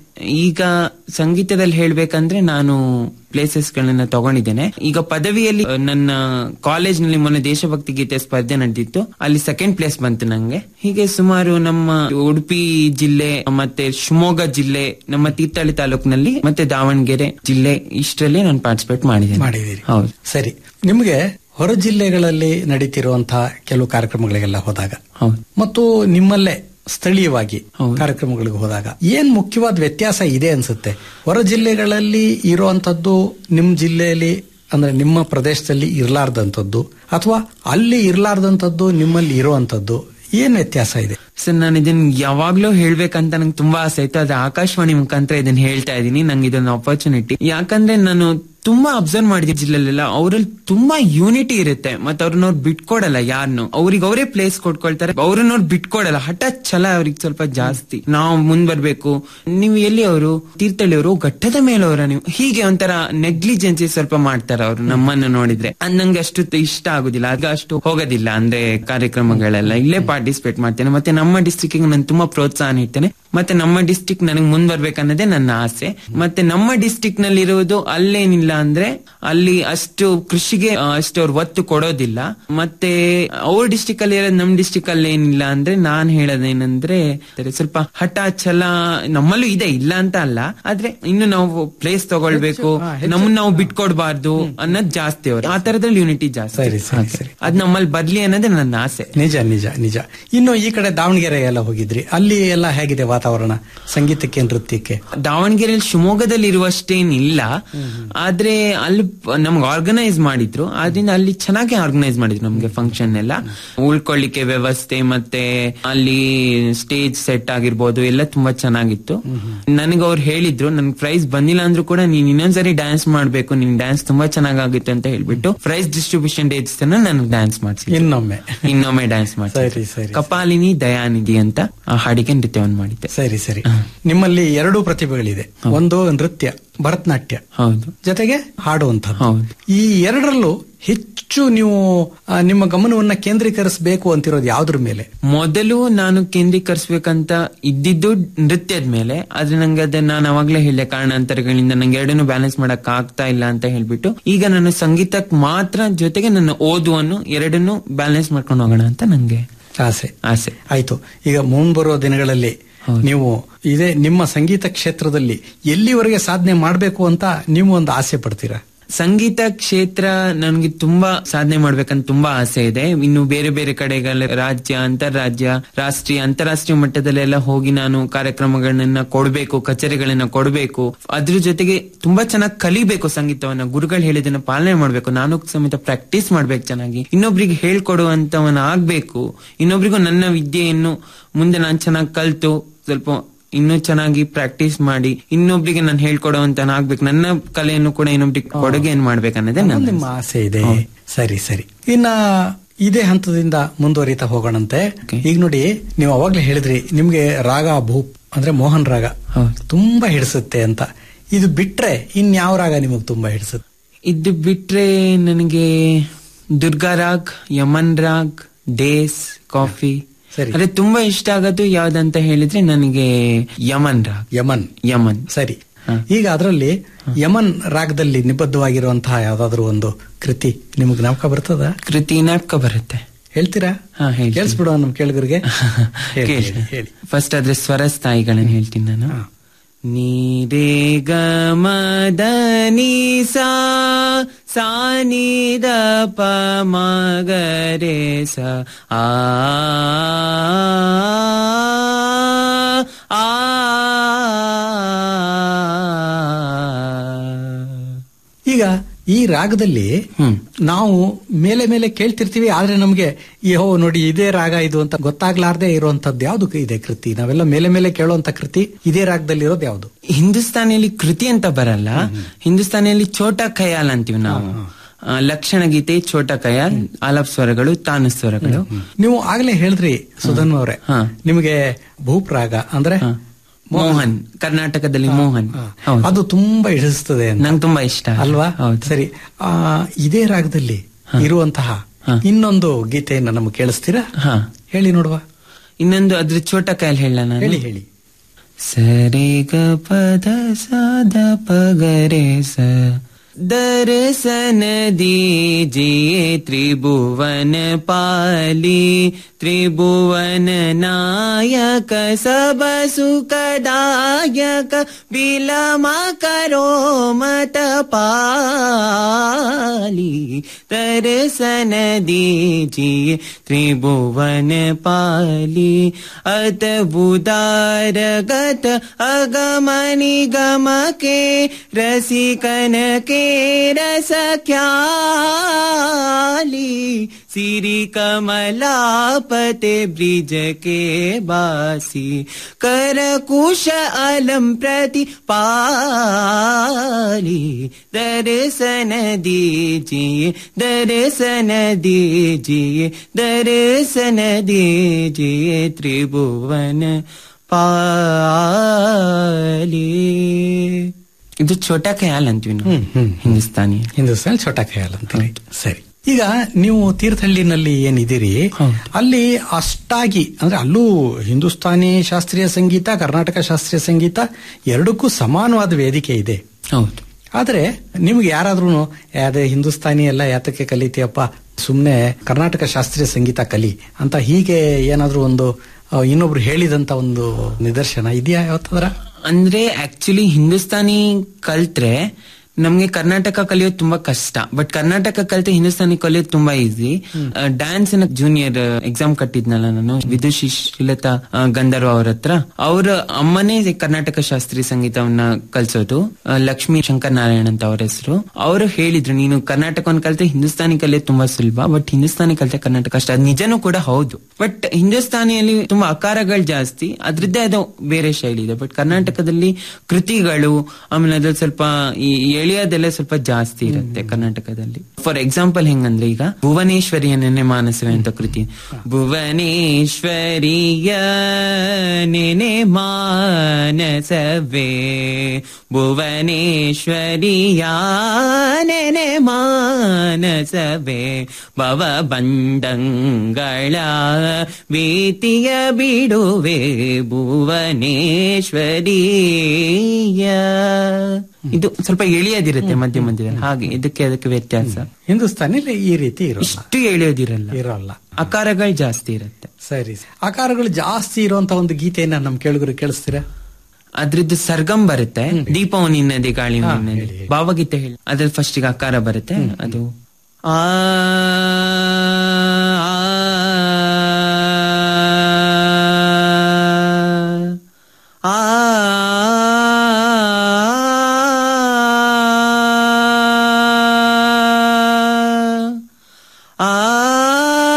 ಈಗ ಸಂಗೀತದಲ್ಲಿ ಹೇಳ್ಬೇಕಂದ್ರೆ ನಾನು ಪ್ಲೇಸಸ್ ಗಳನ್ನ ತಗೊಂಡಿದ್ದೇನೆ ಈಗ ಪದವಿಯಲ್ಲಿ ಅಹ್, ನನ್ನ ಕಾಲೇಜ್ ನಲ್ಲಿ ಮೊನ್ನೆ ದೇಶಭಕ್ತಿ ಗೀತೆ ಸ್ಪರ್ಧೆ ನಡೆದಿತ್ತು ಅಲ್ಲಿ ಸೆಕೆಂಡ್ ಪ್ಲೇಸ್ ಬಂತು ನಂಗೆ ಹೀಗೆ ಸುಮಾರು ನಮ್ಮ ಉಡುಪಿ ಜಿಲ್ಲೆ ಮತ್ತೆ ಶಿವಮೊಗ್ಗ ಜಿಲ್ಲೆ ನಮ್ಮ ತೀರ್ಥಹಳ್ಳಿ ತಾಲೂಕಿನಲ್ಲಿ ಮತ್ತೆ ದಾವಣಗೆರೆ ಜಿಲ್ಲೆ ಇಷ್ಟರಲ್ಲಿ ನಾನು ಪಾರ್ಟಿಸಿಪೇಟ್ ಮಾಡಿದ್ದೇನೆ ಮಾಡಿದ್ದೀರಿ ಹೌದು ಸರಿ ನಿಮಗೆ ಹೊರ ಜಿಲ್ಲೆಗಳಲ್ಲಿ ನಡೀತಿರುವಂತಹ ಕೆಲವು ಕಾರ್ಯಕ್ರಮಗಳಿಗೆಲ್ಲ ಹೋದಾಗ ಹೌದು ಮತ್ತು ನಿಮ್ಮಲ್ಲೇ ಸ್ಥಳೀಯವಾಗಿ ಕಾರ್ಯಕ್ರಮಗಳಿಗೆ ಹೋದಾಗ ಏನ್ ಮುಖ್ಯವಾದ ವ್ಯತ್ಯಾಸ ಇದೆ ಅನ್ಸುತ್ತೆ ಹೊರ ಜಿಲ್ಲೆಗಳಲ್ಲಿ ಇರುವಂತದ್ದು ನಿಮ್ ಜಿಲ್ಲೆಯಲ್ಲಿ ಅಂದ್ರೆ ನಿಮ್ಮ ಪ್ರದೇಶದಲ್ಲಿ ಇರಲಾರ್ದಂಥದ್ದು ಅಥವಾ ಅಲ್ಲಿ ಇರಲಾರ್ದಂಥದ್ದು ನಿಮ್ಮಲ್ಲಿ ಇರುವಂತದ್ದು ಏನ್ ವ್ಯತ್ಯಾಸ ಇದೆ ಸರ್ ನಾನು ಇದನ್ನ ಯಾವಾಗ್ಲೂ ಹೇಳ್ಬೇಕಂತ ನಂಗೆ ತುಂಬಾ ಆಸೆ ಆಯ್ತು ಆದ್ರೆ ಆಕಾಶವಾಣಿ ಮುಖಾಂತರ ಇದನ್ನ ಹೇಳ್ತಾ ಇದ್ದೀನಿ ನಂಗೆ ಇದೊಂದು ಆಪರ್ಚುನಿಟಿ ಯಾಕಂದ್ರೆ ನಾನು ತುಂಬಾ ಅಬ್ಸರ್ವ್ ಮಾಡಿದ ಜಿಲ್ಲೆಲೆಲ್ಲ ಅವರಲ್ಲಿ ತುಂಬಾ ಯೂನಿಟಿ ಇರುತ್ತೆ ಮತ್ತೆ ಅವ್ರನ್ನ ಅವ್ರು ಬಿಟ್ಕೊಡಲ್ಲ ಯಾರನ್ನು ಅವ್ರಿಗೆ ಅವರೇ ಪ್ಲೇಸ್ ಕೊಟ್ಕೊಳ್ತಾರೆ ಅವ್ರನ್ನ ಅವ್ರು ಬಿಟ್ಕೊಡಲ್ಲ ಹಠ ಛಲ ಅವ್ರಿಗೆ ಸ್ವಲ್ಪ ಜಾಸ್ತಿ ನಾವು ಮುಂದ್ ಬರ್ಬೇಕು ನೀವು ಎಲ್ಲಿ ಅವರು ತೀರ್ಥಹಳ್ಳಿ ಅವರು ಘಟ್ಟದ ಮೇಲವರ ನೀವು ಹೀಗೆ ಒಂಥರ ನೆಗ್ಲಿಜೆನ್ಸಿ ಸ್ವಲ್ಪ ಮಾಡ್ತಾರೆ ಅವರು ನಮ್ಮನ್ನು ನೋಡಿದ್ರೆ ಅದ್ ನಂಗೆ ಅಷ್ಟು ಇಷ್ಟ ಆಗುದಿಲ್ಲ ಆಗ ಅಷ್ಟು ಹೋಗೋದಿಲ್ಲ ಅಂದ್ರೆ ಕಾರ್ಯಕ್ರಮಗಳೆಲ್ಲ ಇಲ್ಲೇ ಪಾರ್ಟಿಸಿಪೇಟ್ ಮಾಡ್ತೇನೆ ಮತ್ತೆ ನಮ್ಮ ಡಿಸ್ಟಿಕ್ ನಾನು ತುಂಬಾ ಪ್ರೋತ್ಸಾಹ ನೀಡ್ತೇನೆ ಮತ್ತೆ ನಮ್ಮ ಡಿಸ್ಟಿಕ್ ನನಗೆ ಮುಂದ್ ಬರ್ಬೇಕನ್ನೋದೇ ನನ್ನ ಆಸೆ ಮತ್ತೆ ನಮ್ಮ ಡಿಸ್ಟಿಕ್ ನಲ್ಲಿ ಇರುವುದು ಅಲ್ಲೇನಿಲ್ಲ ಅಂದ್ರೆ ಅಲ್ಲಿ ಅಷ್ಟು ಕೃಷಿಗೆ ಆ, ಅಷ್ಟು ಅವ್ರು ಒತ್ತು ಕೊಡೋದಿಲ್ಲ ಮತ್ತೆ ಅವ್ರ ಡಿಸ್ಟಿಕ್ ಅಲ್ಲಿ ಇರೋದು ನಮ್ ಡಿಸ್ಟಿಕ್ ಅಲ್ಲಿ ಏನಿಲ್ಲ ಅಂದ್ರೆ ನಾನ್ ಹೇಳೋದೇನಂದ್ರೆ ಅದೇ ಸ್ವಲ್ಪ ಹಠ ಛಲ ನಮ್ಮಲ್ಲೂ ಇದೆ ಇಲ್ಲ ಅಂತ ಅಲ್ಲ ಆದ್ರೆ ಇನ್ನು ನಾವು ಪ್ಲೇಸ್ ತಗೊಳ್ಬೇಕು ನಮ್ಮನ್ನ ನಾವು ಬಿಟ್ಕೊಡ್ಬಾರ್ದು ಅನ್ನೋದು ಜಾಸ್ತಿ ಅವರು ಆ ತರದಲ್ಲಿ ಯೂನಿಟಿ ಜಾಸ್ತಿ ಸರಿ ಸರಿ ಸರಿ ಅದ್ ನಮ್ಮಲ್ಲಿ ಬರ್ಲಿ ಅನ್ನೋದೇ ನನ್ನ ಆಸೆ ನಿಜ ನಿಜ ನಿಜ ಇನ್ನು ಈ ಕಡೆ ದಾವಣಗೆರೆ ಎಲ್ಲ ಹೋಗಿದ್ರಿ ಅಲ್ಲಿ ಎಲ್ಲ ಹೇಗಿದೆ ವಾತಾವರಣ ಸಂಗೀತಕ್ಕೆ ನೃತ್ಯಕ್ಕೆ ದಾವಣಗೆರೆಯಲ್ಲಿ ಶಿವಮೊಗ್ಗದಲ್ಲಿ ಇರುವಷ್ಟೇನಿಲ್ಲ ಆದ್ರೆ ಅಲ್ಲಿ ಪ- ನಮ್ಗೆ ಆರ್ಗನೈಸ್ ಮಾಡಿದ್ರು ಆದ್ರಿಂದ ಅಲ್ಲಿ ಚೆನ್ನಾಗಿ ಆರ್ಗನೈಸ್ ಮಾಡಿದ್ರು ನಮ್ಗೆ ಫಂಕ್ಷನ್ ಎಲ್ಲ ಉಳ್ಕೊಳ್ಳಿಕ್ಕೆ ವ್ಯವಸ್ಥೆ ಮತ್ತೆ ಅಲ್ಲಿ ಸ್ಟೇಜ್ ಸೆಟ್ ಆಗಿರ್ಬೋದು ಎಲ್ಲ ತುಂಬಾ ಚೆನ್ನಾಗಿತ್ತು ನನಗೆ ಅವ್ರು ಹೇಳಿದ್ರು ನನ್ಗೆ ಪ್ರೈಸ್ ಬಂದಿಲ್ಲ ಅಂದ್ರೂ ಕೂಡ ನೀನ್ ಇನ್ನೊಂದ್ಸರಿ ಡ್ಯಾನ್ಸ್ ಮಾಡ್ಬೇಕು ನಿನ್ ಡ್ಯಾನ್ಸ್ ತುಂಬಾ ಚೆನ್ನಾಗಾಗಿತ್ತು ಅಂತ ಹೇಳ್ಬಿಟ್ಟು ಪ್ರೈಸ್ ಡಿಸ್ಟ್ರಿಬ್ಯೂಷನ್ ಡೇಸ್ ನನಗೆ ಡ್ಯಾನ್ಸ್ ಮಾಡ್ಸಿದ್ರು ಇನ್ನೊಮ್ಮೆ ಇನ್ನೊಮ್ಮೆ ಡ್ಯಾನ್ಸ್ ಸರಿ, ಮಾಡ್ಸಿದ್ರು ಸರಿ. ಕಪಾಲಿನಿ ದಯಾನಿಧಿ ಅಂತ ಆ ಹಾಡಿಗೆ ನೃತ್ಯವನ್ನು ಮಾಡಿದ್ದೆ ಸರಿ ಸರಿ ನಿಮ್ಮಲ್ಲಿ ಎರಡೂ ಪ್ರತಿಭೆಗಳಿದೆ ಒಂದು ನೃತ್ಯ ಭರತನಾಟ್ಯ ಹೌದು ಜೊತೆಗೆ ಹಾಡುವಂಥದ್ದು ಹೌದು. ಈ ಎರಡರಲ್ಲೂ ಹೆಚ್ಚು ನೀವು ಆ, ನಿಮ್ಮ ಗಮನವನ್ನ ಕೇಂದ್ರೀಕರಿಸಬೇಕು ಅಂತಿರೋದು ಯಾವ್ದ್ರ ಮೇಲೆ ಮೊದಲು ನಾನು ಕೇಂದ್ರೀಕರಿಸಬೇಕಂತ ಇದ್ದಿದ್ದು ನೃತ್ಯದ ಮೇಲೆ ಆದ್ರೆ ನಂಗೆ ಅದನ್ನ ನಾನು ಅವಾಗ್ಲೇ ಹೇಳಿದೆ ಕಾರಣಾಂತರಗಳಿಂದ ನಂಗೆ ಎರಡನ್ನೂ ಬ್ಯಾಲೆನ್ಸ್ ಮಾಡಕ್ ಆಗ್ತಾ ಇಲ್ಲ ಅಂತ ಹೇಳ್ಬಿಟ್ಟು ಈಗ ನಾನು ಸಂಗೀತಕ್ಕೆ ಮಾತ್ರ ಜೊತೆಗೆ ನನ್ನ ಓದುವನ್ನು ಎರಡನ್ನೂ ಬ್ಯಾಲೆನ್ಸ್ ಮಾಡ್ಕೊಂಡು ಹೋಗೋಣ ಅಂತ ನಂಗೆ ಆಸೆ ಆಸೆ ಆಯ್ತು ಈಗ ಮುಂಬರುವ ದಿನಗಳಲ್ಲಿ ನೀವು ಇದೇ ನಿಮ್ಮ ಸಂಗೀತ ಕ್ಷೇತ್ರದಲ್ಲಿ ಎಲ್ಲಿವರೆಗೆ ಸಾಧನೆ ಮಾಡಬೇಕು ಅಂತ ನೀವು ಒಂದು ಆಸೆ ಪಡ್ತೀರಾ ಸಂಗೀತ ಕ್ಷೇತ್ರ ನನಗೆ ತುಂಬಾ ಸಾಧನೆ ಮಾಡ್ಬೇಕಂತ ತುಂಬಾ ಆಸೆ ಇದೆ ಇನ್ನು ಬೇರೆ ಬೇರೆ ಕಡೆಗಳ ರಾಜ್ಯ ಅಂತಾರಾಜ್ಯ ರಾಷ್ಟ್ರೀಯ ಅಂತಾರಾಷ್ಟ್ರೀಯ ಮಟ್ಟದಲ್ಲೆಲ್ಲ ಹೋಗಿ ನಾನು ಕಾರ್ಯಕ್ರಮಗಳನ್ನ ಕೊಡ್ಬೇಕು ಕಚೇರಿಗಳನ್ನ ಕೊಡ್ಬೇಕು ಅದ್ರ ಜೊತೆಗೆ ತುಂಬಾ ಚೆನ್ನಾಗಿ ಕಲಿಬೇಕು ಸಂಗೀತವನ್ನ ಗುರುಗಳು ಹೇಳಿದನ್ನ ಪಾಲನೆ ಮಾಡ್ಬೇಕು ನಾನು ಸಮೇತ ಪ್ರಾಕ್ಟೀಸ್ ಮಾಡ್ಬೇಕು ಚೆನ್ನಾಗಿ ಇನ್ನೊಬ್ರಿಗೆ ಹೇಳ್ಕೊಡುವಂತವನ ಆಗ್ಬೇಕು ಇನ್ನೊಬ್ರಿಗೂ ನನ್ನ ವಿದ್ಯೆಯನ್ನು ಮುಂದೆ ನಾನು ಚೆನ್ನಾಗಿ ಕಲ್ತು ಸ್ವಲ್ಪ ಇನ್ನೂ ಚೆನ್ನಾಗಿ ಪ್ರಾಕ್ಟೀಸ್ ಮಾಡಿ ಇನ್ನೊಬ್ರಿಗೆ ನಾನು ಹೇಳ್ಕೊಡೋವಂತನಾಗ್ಬೇಕು ನನ್ನ ಕಲೆಯನ್ನು ಕೂಡ ಇನ್ನೊಬ್ರಿಗೆ ಕೊಡುಗೆಯನ್ನು ಮಾಡ್ಬೇಕನ್ನೋದೇ ಅನ್ನೋದು ನನ್ನ ನಿಮ್ಮ ಆಸೆ ಇದೆ ಸರಿ ಸರಿ ಇನ್ನ ಇದೇ ಹಂತದಿಂದ ಮುಂದುವರಿತಾ ಹೋಗೋಣಂತೆ Okay. ಈಗ ನೋಡಿ ನೀವು ಅವಾಗ್ಲೇ ಹೇಳಿದ್ರಿ ನಿಮ್ಗೆ ರಾಗ ಭೂಪ್ ಅಂದ್ರೆ ಮೋಹನ್ ರಾಗ ಹೌದು. ತುಂಬಾ ಹಿಡಿಸುತ್ತೆ ಅಂತ ಇದು ಬಿಟ್ರೆ ಇನ್ಯಾವ ರಾಗ ನಿಮಗ್ ತುಂಬಾ ಹಿಡಿಸುತ್ತೆ ಇದು ಬಿಟ್ರೆ ನನಗೆ ದುರ್ಗಾ ರಾಗ್ ಯಮನ್ ರಾಗ್ ಡೇಸ್ ಕಾಫಿ ಸರಿ. ಅದೇ ತುಂಬಾ ಇಷ್ಟ ಆಗೋದು ಯಾವ್ದಂತ ಹೇಳಿದ್ರೆ ನನಗೆ ಯಮನ್ ರಾಗ್ ಯಮನ್ ಯಮನ್ ಸರಿ ಹ. ಈಗ ಅದರಲ್ಲಿ ಯಮನ್ ರಾಗದಲ್ಲಿ ನಿಬದ್ಧವಾಗಿರುವಂತಹ ಯಾವ್ದಾದ್ರು ಒಂದು ಕೃತಿ ನಿಮಗ್ ಜ್ಞಾಪಕ ಬರ್ತದ ಕೃತಿ ನಾಟಕ ಬರುತ್ತೆ ಹೇಳ್ತೀರಾ ಹಾ, ಹೇಳ್ತೀನಿ. ಕೇಳಿಸ್ಬಿಡುವ ನಮ್ ಕೇಳಿಗರಿಗೆ ಹೇಳಿ, ಹೇಳಿ, ಹೇಳಿ ಫಸ್ಟ್ ಅದ್ರ ಸ್ವರ ಸ್ಥಾಯಿಗಳನ್ನು ಹೇಳ್ತೀನಿ ನಾನು ಹಾ. ನೀರೇ ಗಮದ ನೀ ಸಾ ಸಾ ನೀ ದ ಪ ಮ ಗ ರೇ ಸ ಆ ಆ ಈಗ ಈ ರಾಗದಲ್ಲಿ ಹ್ಮ್. ನಾವು ಮೇಲೆ ಮೇಲೆ ಕೇಳ್ತಿರ್ತೀವಿ ಆದ್ರೆ ನಮ್ಗೆ ಯಹೋ ನೋಡಿ ಇದೇ ರಾಗ ಇದು ಅಂತ ಗೊತ್ತಾಗ್ಲಾರ್ದೆ ಇರುವಂತದ್ದು ಯಾವ್ದು ಇದೆ ಕೃತಿ ನಾವೆಲ್ಲ ಮೇಲೆ ಮೇಲೆ ಕೇಳುವಂತ ಕೃತಿ ಇದೇ ರಾಗದಲ್ಲಿ ಇರೋದು ಯಾವ್ದು ಹಿಂದೂಸ್ತಾನಿಯಲ್ಲಿ ಕೃತಿ ಅಂತ ಬರಲ್ಲ ಹಿಂದೂಸ್ತಾನಿಯಲ್ಲಿ ಛೋಟ ಖಯಾಲ್ ಅಂತೀವಿ ನಾವು ಆ, ಲಕ್ಷಣ ಗೀತೆ ಛೋಟ ಖಯಾಲ್ ಆಲಾಪ್ ಸ್ವರಗಳು ತಾನ ಸ್ವರಗಳು ನೀವು ಆಗ್ಲೇ ಹೇಳಿದ್ರಿ ಸುಧನ್ ಅವರೇ ಹಾ. ನಿಮಗೆ ಭೂಪ್ ರಾಗ ಅಂದ್ರೆ ಹ. ಮೋಹನ್ ಕರ್ನಾಟಕದಲ್ಲಿ ಮೋಹನ್ ಹಾ. ಹೌದು ಅದು ತುಂಬಾ ಹಿಡಿಸ್ತದೆ ಅಂತ ನಂಗೆ ತುಂಬಾ ಇಷ್ಟ ಅಲ್ವಾ ಹೌದು ಸರಿ ಆ, ಇದೇ ರಾಗದಲ್ಲಿ ಇರುವಂತಹ ಹಾ. ಇನ್ನೊಂದು ಗೀತೆಯನ್ನು ನಮಗೆ ಕೇಳಿಸ್ತೀರಾ ಹಾ ಹೇಳಿ ನೋಡುವ ಇನ್ನೊಂದು ಅದ್ರ ಛೋಟ ಖಯಾಲ್ ಹೇಳ ನಾನು ಹೇಳಿ ಹೇಳಿ ಸರೆ ಗ ಪದ ಸಾದ ಪಗರೆ ಸ ದರ್ಶನ ದೀಜಿಯೇ ತ್ರಿಭುವನ ಪಾಲಿ ತ್ರಿಭುವನ ನಾಯಕ ಸಬ ಸುಖದಾಯಕ ವಿಲಮ ಕರೋ ಮತ ಪಾಲಿ ದರ್ಶನ ದೀಜಿಯೇ ತ್ರಿಭುವನ ಪಾಲಿ ಅತ ಬುದಾರ ಗತ ಅಗಮನಿ ಗಮ के रसिकन के रस ख्याली सिरी कमलापते ब्रिज के बासी कर कुश अलम प्रति पाली दर्शन दीजिए दर्शन दीजिए दर्शन दीजिए त्रिभुवन ಪಾಲಿ ಇದು ಛೋಟ ಖಯಾಲ್ ಅಂತೀವಿ ನಾವು ಹ್ಮ್, ಹ್ಮ್. ಹಿಂದೂಸ್ತಾನಿ ಹಿಂದೂಸ್ತಾನ್ ಛೋಟ ಖಯಾಲ್ ಅಂತೀರಿ ಸರಿ ಈಗ ನೀವು ತೀರ್ಥಹಳ್ಳಿನಲ್ಲಿ ಏನಿದ್ದೀರಿ ಹೌದು. ಅಲ್ಲಿ ಅಷ್ಟಾಗಿ ಅಂದ್ರೆ ಅಲ್ಲೂ ಹಿಂದೂಸ್ತಾನಿ ಶಾಸ್ತ್ರೀಯ ಸಂಗೀತ ಕರ್ನಾಟಕ ಶಾಸ್ತ್ರೀಯ ಸಂಗೀತ ಎರಡಕ್ಕೂ ಸಮಾನವಾದ ವೇದಿಕೆ ಇದೆ ಹೌದು ಆದ್ರೆ ನಿಮ್ಗೆ ಯಾರಾದ್ರೂ ಅದೇ ಹಿಂದೂಸ್ತಾನಿ ಎಲ್ಲ ಯಾತಕ್ಕೆ ಕಲಿತೀಯಪ್ಪ ಸುಮ್ನೆ ಕರ್ನಾಟಕ ಶಾಸ್ತ್ರೀಯ ಸಂಗೀತ ಕಲಿ ಅಂತ ಹೀಗೆ ಏನಾದ್ರೂ ಒಂದು ಆ, ಇನ್ನೊಬ್ರು ಹೇಳಿದಂತ ಒಂದು ನಿದರ್ಶನ ಇದೆಯಾ ಯಾವತ್ತಾದ್ರ ಅಂದ್ರೆ ಆಕ್ಚುಲಿ ಹಿಂದೂಸ್ತಾನಿ ಕಲ್ತ್ರೆ ನಮ್ಗೆ ಕರ್ನಾಟಕ ಕಲಿಯೋದು ತುಂಬಾ ಕಷ್ಟ ಬಟ್ ಕರ್ನಾಟಕ ಕಲಿತೆ ಹಿಂದೂಸ್ತಾನಿ ಕಲಿಯೋದು ತುಂಬಾ ಈಸಿ ಡ್ಯಾನ್ಸ್ ಜೂನಿಯರ್ ಎಕ್ಸಾಮ್ ಕಟ್ಟಿದ್ನಲ್ಲ ನಾನು ವಿದುಷಿ ಶ್ರೀಲತಾ ಆ, ಗಂಧರ್ವ ಅವ್ರ ಹತ್ರ ಅವ್ರ ಅಮ್ಮನೇ ಕರ್ನಾಟಕ ಶಾಸ್ತ್ರೀಯ ಸಂಗೀತವನ್ನ ಕಲ್ಸೋದು ಆ, ಲಕ್ಷ್ಮೀ ಶಂಕರ್ ನಾರಾಯಣ್ ಅಂತ ಅವ್ರ ಹೆಸರು ಅವರು ಹೇಳಿದ್ರು ನೀನು ಕರ್ನಾಟಕವನ್ನು ಕಲಿತೆ ಹಿಂದೂಸ್ತಾನಿ ಕಲಿಯೋದು ತುಂಬಾ ಸುಲಭ ಬಟ್ ಹಿಂದೂಸ್ತಾನಿ ಕಲಿತೆ ಕರ್ನಾಟಕ ಕಷ್ಟ ಅದ್ ನಿಜನೂ ಕೂಡ ಹೌದು ಬಟ್ ಹಿಂದೂಸ್ತಾನಿಯಲ್ಲಿ ತುಂಬಾ ಅಕಾರಗಳು ಜಾಸ್ತಿ ಅದ್ರದ್ದೇ ಅದು ಬೇರೆ ಶೈಲಿ ಇದೆ ಬಟ್ ಕರ್ನಾಟಕದಲ್ಲಿ ಕೃತಿಗಳು ಆಮೇಲೆ ಅದ್ರಲ್ಲಿ ಸ್ವಲ್ಪ ಈ ಎಳೆಯೋದೆಲ್ಲ ಸ್ವಲ್ಪ ಜಾಸ್ತಿ ಇರುತ್ತೆ ಕರ್ನಾಟಕದಲ್ಲಿ ಫಾರ್ ಎಕ್ಸಾಂಪಲ್ ಹೆಂಗಂದ್ರೆ ಈಗ ಭುವನೇಶ್ವರಿಯ ನೆನೆ ಮಾನಸವೇ ಅಂತ ಕೃತಿ ಭುವನೇಶ್ವರಿಯ ನೆನೆ ಮಾನಸವೇ ಭುವನೇಶ್ವರಿಯ ನೆನೆ ಮಾನಸವೇ ಭವ ಬಂದಂಗಳ ಭೀತಿಯ ಬಿಡುವೆ ಭುವನೇಶ್ವರಿಯ ಇದು ಸ್ವಲ್ಪ ಎಳೆಯೋದಿರುತ್ತೆ ಮಧ್ಯ ಮಧ್ಯದಲ್ಲಿ ಹಾಗೆ ಇದಕ್ಕೆ ಅದಕ್ಕೆ ವ್ಯತ್ಯಾಸ ಹಿಂದೂಸ್ತಾನಿಲಿ ಈ ರೀತಿ ಇರೋಲ್ಲ ಇಷ್ಟು ಎಳೆಯೋದಿರಲ್ಲ ಇರೋಲ್ಲ ಅಕಾರಗಳು ಜಾಸ್ತಿ ಇರುತ್ತೆ ಸರಿ ಆಕಾರಗಳು ಜಾಸ್ತಿ ಇರುವಂತ ಒಂದು ಗೀತೆಯನ್ನ ನಮ್ ಕೇಳುಗರು ಕೇಳಿಸ್ತೀರಾ ಅದ್ರದ್ದು ಸರ್ಗಮ್ ಬರುತ್ತೆ ದೀಪವನಿ ನದಿ ಗಾಳಿ ಹಾ, ನದಿ ಹೇಳಿ, ಹೇಳಿ. ಭಾವಗೀತೆ ಹೇಳಿ ಅದ್ರಲ್ಲಿ ಫಸ್ಟ್ ಗೆ ಅಕಾರ ಬರುತ್ತೆ ಅದು ಆ ಆ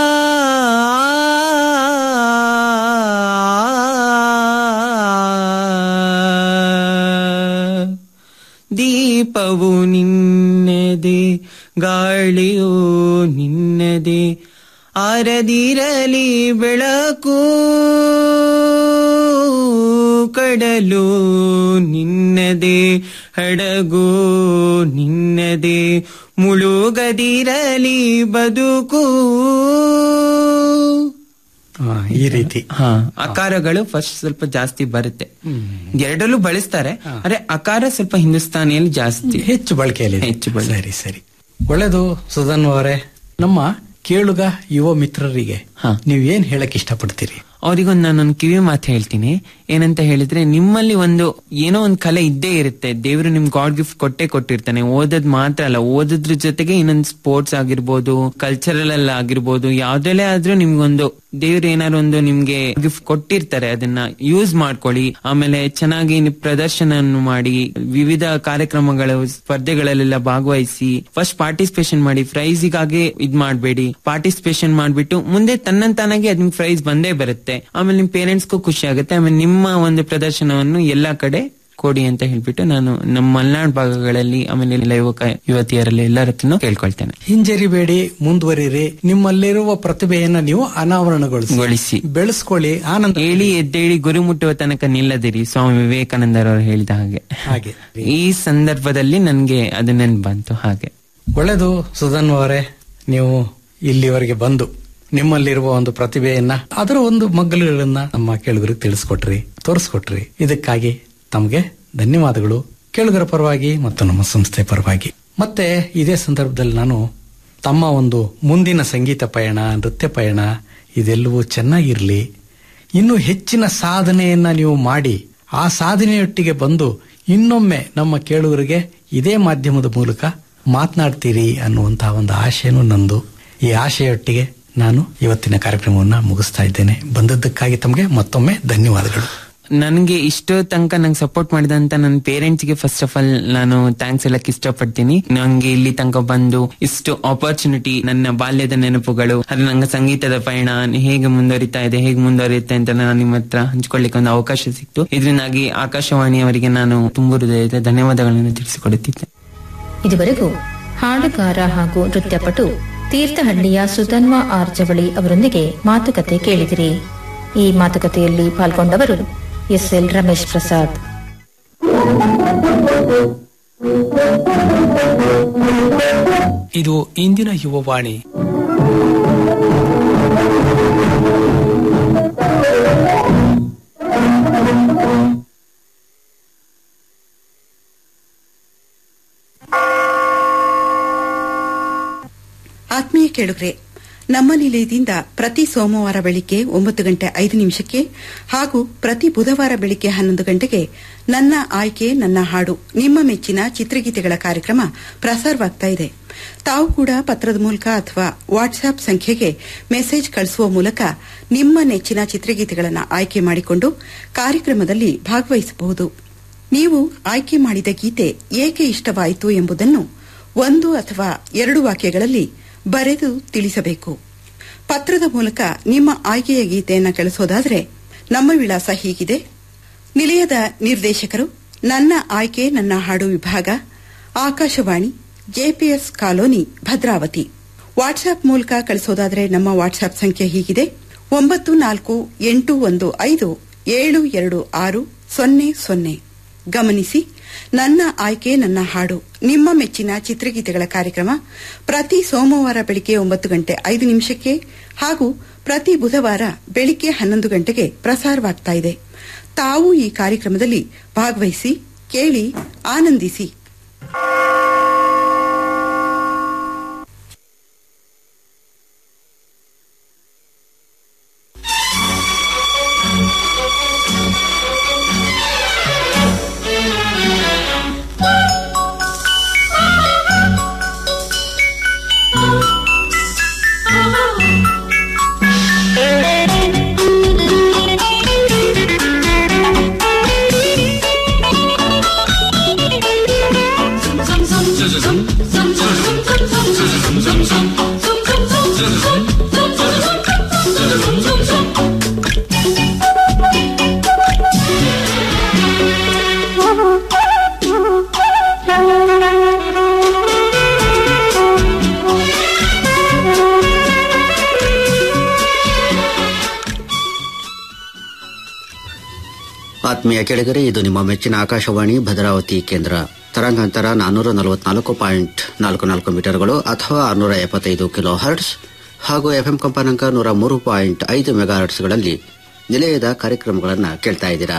ಆ ದೀಪವು ನಿನ್ನದೆ ಗಾಳಿಯೋ ನಿನ್ನದೆ ಆರದಿರಲಿ ಬೆಳಕು ಕಡಲು ನಿನ್ನದೆ ಹಡಗು ನಿನ್ನದೆ ಮುಳುಗದಿರಲಿ ಬದುಕು ಆ, ಈ ರೀತಿ ಹಾ ಅಕಾರಗಳು ಫಸ್ಟ್ ಸ್ವಲ್ಪ ಜಾಸ್ತಿ ಬರುತ್ತೆ ಎರಡಲ್ಲೂ ಬಳಸ್ತಾರೆ ಅರೆ ಅಕಾರ ಸ್ವಲ್ಪ ಹಿಂದೂಸ್ತಾನಿಯಲ್ಲಿ ಜಾಸ್ತಿ ಹೆಚ್ಚು ಬಳಕೆಯಲ್ಲಿ ಹೆಚ್ಚು ಬಳಕೆ. ಸರಿ ಸರಿ ಒಳ್ಳೇದು ಸುಧನ್ ಅವರೇ ನಮ್ಮ ಕೇಳುಗ ಯುವ ಮಿತ್ರರಿಗೆ ಹಾ. ನೀವ್ ಏನ್ ಹೇಳಕ್ ಇಷ್ಟಪಡ್ತೀರಿ ಅವರಿಗೊಂದು ನಾನೊಂದು ಕಿವಿ ಮಾತು ಹೇಳ್ತೀನಿ ಏನಂತ ಹೇಳಿದ್ರೆ ನಿಮ್ಮಲ್ಲಿ ಒಂದು ಏನೋ ಒಂದು ಕಲೆ ಇದ್ದೇ ಇರುತ್ತೆ ದೇವರು ನಿಮ್ ಗಾಡ್ ಗಿಫ್ಟ್ ಕೊಟ್ಟೆ ಕೊಟ್ಟಿರ್ತಾನೆ ಓದೋದ್ ಮಾತ್ರ ಅಲ್ಲ ಓದೋದ್ರ ಜೊತೆಗೆ ಇನ್ನೊಂದು ಸ್ಪೋರ್ಟ್ಸ್ ಆಗಿರ್ಬೋದು ಕಲ್ಚರಲ್ ಅಲ್ಲಿ ಆಗಿರ್ಬೋದು ಯಾವ್ದ್ರಲ್ಲೇ ಆದ್ರೂ ನಿಮ್ಗೊಂದು ದೇವ್ರು ಏನಾದ್ರು ಒಂದು ನಿಮ್ಗೆ ಗಿಫ್ಟ್ ಕೊಟ್ಟಿರ್ತಾರೆ ಅದನ್ನ ಯೂಸ್ ಮಾಡ್ಕೊಳ್ಳಿ ಆಮೇಲೆ ಚೆನ್ನಾಗಿ ನೀವು ಪ್ರದರ್ಶನ ಮಾಡಿ ವಿವಿಧ ಕಾರ್ಯಕ್ರಮಗಳು ಸ್ಪರ್ಧೆಗಳಲ್ಲೆಲ್ಲ ಭಾಗವಹಿಸಿ ಫಸ್ಟ್ ಪಾರ್ಟಿಸಿಪೇಷನ್ ಮಾಡಿ ಪ್ರೈಸಿಗಾಗಿ ಇದ್ ಮಾಡ್ಬೇಡಿ ಪಾರ್ಟಿಸಿಪೇಷನ್ ಮಾಡ್ಬಿಟ್ಟು ಮುಂದೆ ತನ್ನಂತಾನಾಗಿ ಅದ್ ನಿಮ್ಗೆ ಪ್ರೈಸ್ ಬಂದೇ ಬರುತ್ತೆ ಆಮೇಲೆ ನಿಮ್ ಪೇರೆಂಟ್ಸ್ಗೂ ಖುಷಿ ಆಗುತ್ತೆ ಆಮೇಲೆ ನಿಮ್ಮ ಒಂದು ಪ್ರದರ್ಶನವನ್ನು ಎಲ್ಲಾ ಕಡೆ ಕೊಡಿ ಅಂತ ಹೇಳ್ಬಿಟ್ಟು ನಾನು ನಮ್ಮ ಮಲೆನಾಡು ಭಾಗಗಳಲ್ಲಿ ಆಮೇಲೆ ಎಲ್ಲ ಯುವಕ ಯುವತಿಯರಲ್ಲಿ ಎಲ್ಲರ ಹತ್ರನೂ ಕೇಳ್ಕೊಳ್ತೇನೆ ಹಿಂಜರಿಬೇಡಿ ಮುಂದುವರಿರಿ ನಿಮ್ಮಲ್ಲಿರುವ ಪ್ರತಿಭೆಯನ್ನ ನೀವು ಅನಾವರಣಗೊಳಿಸಿ ಗೊಳಿಸಿ. ಬೆಳೆಸ್ಕೊಳ್ಳಿ ಆನಂದ ಹೇಳಿ ಎದ್ದೇಳಿ ಗುರಿ ಮುಟ್ಟುವ ತನಕ ನಿಲ್ಲದಿರಿ ಸ್ವಾಮಿ ವಿವೇಕಾನಂದರವರು ಹೇಳಿದ ಹಾಗೆ ಹಾಗೆ ಈ ಸಂದರ್ಭದಲ್ಲಿ ನನ್ಗೆ ಅದು ನೆನ್ಪು ಬಂತು ಹಾಗೆ ಒಳ್ಳೇದು ಸುಧನ್ ಅವರೇ ನೀವು ಇಲ್ಲಿವರೆಗೆ ಬಂದು ನಿಮ್ಮಲ್ಲಿರುವ ಒಂದು ಪ್ರತಿಭೆಯನ್ನ ಅದರ ಒಂದು ಮಗ್ಗಲುಗಳನ್ನ ನಮ್ಮ ಕೇಳುಗರಿಗೆ ತಿಳಿಸ್ಕೊಟ್ರಿ ತೋರಿಸ್ಕೊಟ್ರಿ ಇದಕ್ಕಾಗಿ ತಮಗೆ ಧನ್ಯವಾದಗಳು ಕೇಳುಗರ ಪರವಾಗಿ ಮತ್ತು ನಮ್ಮ ಸಂಸ್ಥೆ ಪರವಾಗಿ ಮತ್ತೆ ಇದೇ ಸಂದರ್ಭದಲ್ಲಿ ನಾನು ತಮ್ಮ ಒಂದು ಮುಂದಿನ ಸಂಗೀತ ಪಯಣ ನೃತ್ಯ ಪಯಣ ಇದೆಲ್ಲವೂ ಚೆನ್ನಾಗಿರ್ಲಿ ಇನ್ನು ಹೆಚ್ಚಿನ ಸಾಧನೆಯನ್ನ ನೀವು ಮಾಡಿ ಆ ಸಾಧನೆಯೊಟ್ಟಿಗೆ ಬಂದು ಇನ್ನೊಮ್ಮೆ ನಮ್ಮ ಕೇಳುಗರಿಗೆ ಇದೇ ಮಾಧ್ಯಮದ ಮೂಲಕ ಮಾತನಾಡ್ತೀರಿ ಅನ್ನುವಂತಹ ಒಂದು ಆಶಯನೂ ನಂದು ಈ ಆಶೆಯೊಟ್ಟಿಗೆ ನಾನು ಇವತ್ತಿನ ಕಾರ್ಯಕ್ರಮವನ್ನ ಮುಗಿಸ್ತಾ ಇದ್ದೇನೆ ಬಂದದ್ದಕ್ಕಾಗಿ ತಮಗೆ ಮತ್ತೊಮ್ಮೆ ಧನ್ಯವಾದಗಳು ನನ್ಗೆ ಇಷ್ಟೋ ತನಕ ನಂಗೆ ಸಪೋರ್ಟ್ ಮಾಡಿದಂತ ನನ್ನ ಪೇರೆಂಟ್ಸ್ ಗೆ ಫಸ್ಟ್ ಆಫ್ ಆಲ್ ನಾನು ಥ್ಯಾಂಕ್ಸ್ ಹೇಳಕ್ ಇಷ್ಟಪಡ್ತೀನಿ ನಂಗೆ ಇಲ್ಲಿ ತನಕ ಬಂದು ಇಷ್ಟು ಆಪರ್ಚುನಿಟಿ ನನ್ನ ಬಾಲ್ಯದ ನೆನಪುಗಳು ಅದು ನಂಗೆ ಸಂಗೀತದ ಪಯಣ ಹೇಗೆ ಮುಂದುವರಿತಾ ಇದೆ ಹೇಗೆ ಮುಂದುವರಿಯುತ್ತೆ ಅಂತ ನಾನು ನಿಮ್ಮ ಹತ್ರ ಹಂಚ್ಕೊಳ್ಳಿಕ್ಕೆ ಒಂದು ಅವಕಾಶ ಸಿಕ್ತು ಇದರಿಂದಾಗಿ ಆಕಾಶವಾಣಿಯವರಿಗೆ ನಾನು ತುಂಬು ಹೃದಯದ ಧನ್ಯವಾದಗಳನ್ನು ತಿಳಿಸಿಕೊಡುತ್ತಿದ್ದೆ ಇದುವರೆಗೂ ಹಾಡುಗಾರ ಹಾಗೂ ನೃತ್ಯಪಟು ತೀರ್ಥಹಳ್ಳಿಯ ಸುಧನ್ವ ಆರ್ ಜವಳಿ ಅವರೊಂದಿಗೆ ಮಾತುಕತೆ ಕೇಳಿದಿರಿ ಈ ಮಾತುಕತೆಯಲ್ಲಿ ಪಾಲ್ಗೊಂಡವರು ಎಸ್ಎಲ್ ರಮೇಶ್ ಪ್ರಸಾದ್ ಇದು ಇಂದಿನ ಯುವವಾಣಿ ಆತ್ಮೀಯ ಕೇಳುಗ್ರೆ ನಮ್ಮ ನಿಲಯದಿಂದ ಪ್ರತಿ ಸೋಮವಾರ ಬೆಳಿಗ್ಗೆ ಒಂಬತ್ತು ಗಂಟೆ ಐದು ನಿಮಿಷಕ್ಕೆ ಹಾಗೂ ಪ್ರತಿ ಬುಧವಾರ ಬೆಳಿಗ್ಗೆ ಹನ್ನೊಂದು ಗಂಟೆಗೆ ನನ್ನ ಆಯ್ಕೆ ನನ್ನ ಹಾಡು ನಿಮ್ಮ ಮೆಚ್ಚಿನ ಚಿತ್ರಗೀತೆಗಳ ಕಾರ್ಯಕ್ರಮ ಪ್ರಸಾರವಾಗ್ತಾ ಇದೆ ತಾವು ಕೂಡ ಪತ್ರದ ಮೂಲಕ ಅಥವಾ ವಾಟ್ಸ್ಆಪ್ ಸಂಖ್ಯೆಗೆ ಮೆಸೇಜ್ ಕಳಿಸುವ ಮೂಲಕ ನಿಮ್ಮ ನೆಚ್ಚಿನ ಚಿತ್ರಗೀತೆಗಳನ್ನು ಆಯ್ಕೆ ಮಾಡಿಕೊಂಡು ಕಾರ್ಯಕ್ರಮದಲ್ಲಿ ಭಾಗವಹಿಸಬಹುದು ನೀವು ಆಯ್ಕೆ ಮಾಡಿದ ಗೀತೆ ಏಕೆ ಇಷ್ಟವಾಯಿತು ಎಂಬುದನ್ನು ಒಂದು ಅಥವಾ ಎರಡು ವಾಕ್ಯಗಳಲ್ಲಿ ಬರೆದು ತಿಳಿಸಬೇಕು ಪತ್ರದ ಮೂಲಕ ನಿಮ್ಮ ಆಯ್ಕೆಯ ಗೀತೆಯನ್ನು ಕಳಿಸೋದಾದರೆ ನಮ್ಮ ವಿಳಾಸ ಹೀಗಿದೆ ನಿಲಯದ ನಿರ್ದೇಶಕರು ನನ್ನ ಆಯ್ಕೆ ನನ್ನ ಹಾಡು ವಿಭಾಗ Akashvani JPS colony Bhadravati WhatsApp ಮೂಲಕ ಕಳಿಸೋದಾದರೆ ನಮ್ಮ ವಾಟ್ಸ್ಆಪ್ ಸಂಖ್ಯೆ ಹೀಗಿದೆ ಒಂಬತ್ತು ನಾಲ್ಕು ಎಂಟು ಒಂದು ಐದು ಏಳು ಎರಡು ಆರು ಸೊನ್ನೆ ಸೊನ್ನೆ ಗಮನಿಸಿ ನನ್ನ ಆಯ್ಕೆ ನನ್ನ ಹಾಡು ನಿಮ್ಮ ಮೆಚ್ಚಿನ ಚಿತ್ರಗೀತೆಗಳ ಕಾರ್ಯಕ್ರಮ ಪ್ರತಿ ಸೋಮವಾರ ಬೆಳಿಗ್ಗೆ ಒಂಬತ್ತು ಗಂಟೆ ಐದು ನಿಮಿಷಕ್ಕೆ ಹಾಗೂ ಪ್ರತಿ ಬುಧವಾರ ಬೆಳಿಗ್ಗೆ ಹನ್ನೊಂದು ಗಂಟೆಗೆ ಪ್ರಸಾರವಾಗ್ತಾ ಇದೆ ತಾವು ಈ ಕಾರ್ಯಕ್ರಮದಲ್ಲಿ ಭಾಗವಹಿಸಿ ಕೇಳಿ ಆನಂದಿಸಿ Thank you. ಆತ್ಮೀಯ ಕೆಳಗರೆ ಇದು ನಿಮ್ಮ ಮೆಚ್ಚಿನ ಆಕಾಶವಾಣಿ ಭದ್ರಾವತಿ ಕೇಂದ್ರ ತರಂಗಾಂತರ ನಾನ್ನೂರ ನಲವತ್ನಾಲ್ಕು ಪಾಯಿಂಟ್ ನಾಲ್ಕು ನಾಲ್ಕು ಮೀಟರ್ಗಳು ಅಥವಾ ಆರುನೂರ ಎಪ್ಪತ್ತೈದು ಕಿಲೋ ಹರ್ಟ್ಸ್ ಹಾಗೂ ಎಫ್ಎಂ ಕಂಪನಾಂಕ ನೂರ ಮೂರು ಪಾಯಿಂಟ್ ಐದು ಮೆಗಾ ಹರ್ಟ್ಸ್ಗಳಲ್ಲಿ ನಿಲಯದ ಕಾರ್ಯಕ್ರಮಗಳನ್ನು ಕೇಳ್ತಾ ಇದ್ದೀರಾ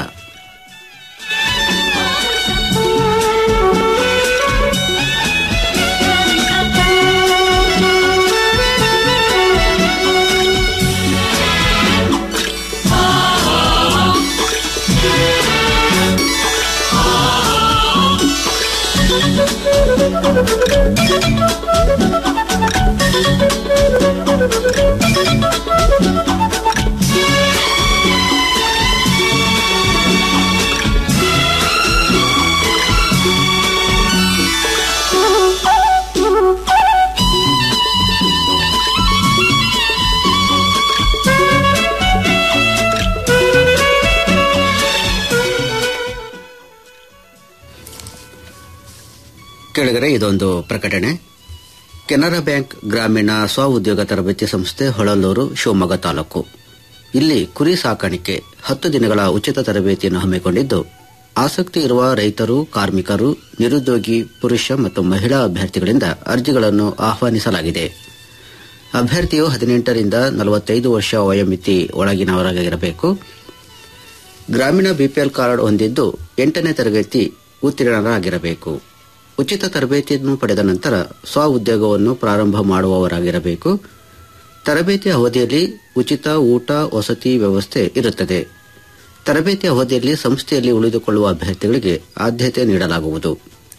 ಕೆಳಗರೆ ಇದೊಂದು ಪ್ರಕಟಣೆ ಕೆನರಾ ಬ್ಯಾಂಕ್ ಗ್ರಾಮೀಣ ಸ್ವ ಉದ್ಯೋಗ ತರಬೇತಿ ಸಂಸ್ಥೆ ಹೊಳಲೂರು ಶಿವಮೊಗ್ಗ ತಾಲೂಕು ಇಲ್ಲಿ ಕುರಿ ಸಾಕಾಣಿಕೆ ಹತ್ತು ದಿನಗಳ ಉಚಿತ ತರಬೇತಿಯನ್ನು ಹಮ್ಮಿಕೊಂಡಿದ್ದು ಆಸಕ್ತಿ ಇರುವ ರೈತರು ಕಾರ್ಮಿಕರು ನಿರುದ್ಯೋಗಿ ಪುರುಷ ಮತ್ತು ಮಹಿಳಾ ಅಭ್ಯರ್ಥಿಗಳಿಂದ ಅರ್ಜಿಗಳನ್ನು ಆಹ್ವಾನಿಸಲಾಗಿದೆ ಅಭ್ಯರ್ಥಿಯು ಹದಿನೆಂಟರಿಂದ ನಲವತ್ತೈದು ವರ್ಷ ವಯೋಮಿತಿ ಒಳಗಿನವರಾಗಿರಬೇಕು ಗ್ರಾಮೀಣ ಬಿಪಿಎಲ್ ಕಾರ್ಡ್ ಹೊಂದಿದ್ದು ಎಂಟನೇ ತರಗತಿ ಉತ್ತೀರ್ಣರಾಗಿರಬೇಕು ಉಚಿತ ತರಬೇತಿಯನ್ನು ಪಡೆದ ನಂತರ ಸ್ವ ಉದ್ಯೋಗವನ್ನು ಪ್ರಾರಂಭ ಮಾಡುವವರಾಗಿರಬೇಕು ತರಬೇತಿ ಅವಧಿಯಲ್ಲಿ ಉಚಿತ ಊಟ ವಸತಿ ವ್ಯವಸ್ಥೆ ಇರುತ್ತದೆ ತರಬೇತಿ ಅವಧಿಯಲ್ಲಿ ಸಂಸ್ಥೆಯಲ್ಲಿ ಉಳಿದುಕೊಳ್ಳುವ ಅಭ್ಯರ್ಥಿಗಳಿಗೆ ಆದ್ಯತೆ ನೀಡಲಾಗುವುದು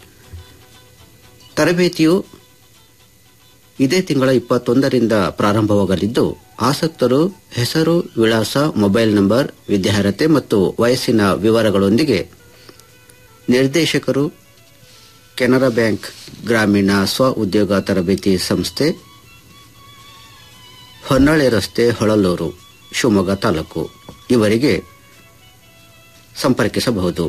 ತರಬೇತಿಯು ಇದೇ ತಿಂಗಳ ಇಪ್ಪತ್ತೊಂದರಿಂದ ಪ್ರಾರಂಭವಾಗಲಿದ್ದು ಆಸಕ್ತರು ಹೆಸರು ವಿಳಾಸ ಮೊಬೈಲ್ ನಂಬರ್ ವಿದ್ಯಾರ್ಹತೆ ಮತ್ತು ವಯಸ್ಸಿನ ವಿವರಗಳೊಂದಿಗೆ ನಿರ್ದೇಶಕರು ಕೆನರಾ ಬ್ಯಾಂಕ್ ಗ್ರಾಮೀಣ ಸ್ವ ಉದ್ಯೋಗ ತರಬೇತಿ ಸಂಸ್ಥೆ ಹೊನ್ನಾಳಿ ರಸ್ತೆ ಹೊಳಲೂರು ಶಿವಮೊಗ್ಗ ತಾಲೂಕು ಇವರಿಗೆ ಸಂಪರ್ಕಿಸಬಹುದು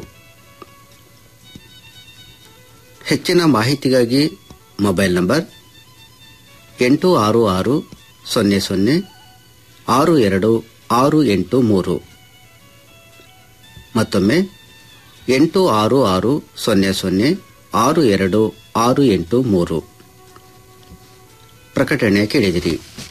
ಹೆಚ್ಚಿನ ಮಾಹಿತಿಗಾಗಿ ಮೊಬೈಲ್ ನಂಬರ್ ಎಂಟು ಆರು ಆರು ಸೊನ್ನೆ ಸೊನ್ನೆ ಆರು ಎರಡು ಆರು ಎಂಟು ಮೂರು ಮತ್ತೊಮ್ಮೆ ಎಂಟು ಆರು ಆರು ಸೊನ್ನೆ ಸೊನ್ನೆ ಆರು ಎರಡು ಆರು ಎಂಟು ಮೂರು ಪ್ರಕಟಣೆ ಕೇಳಿದಿರಿ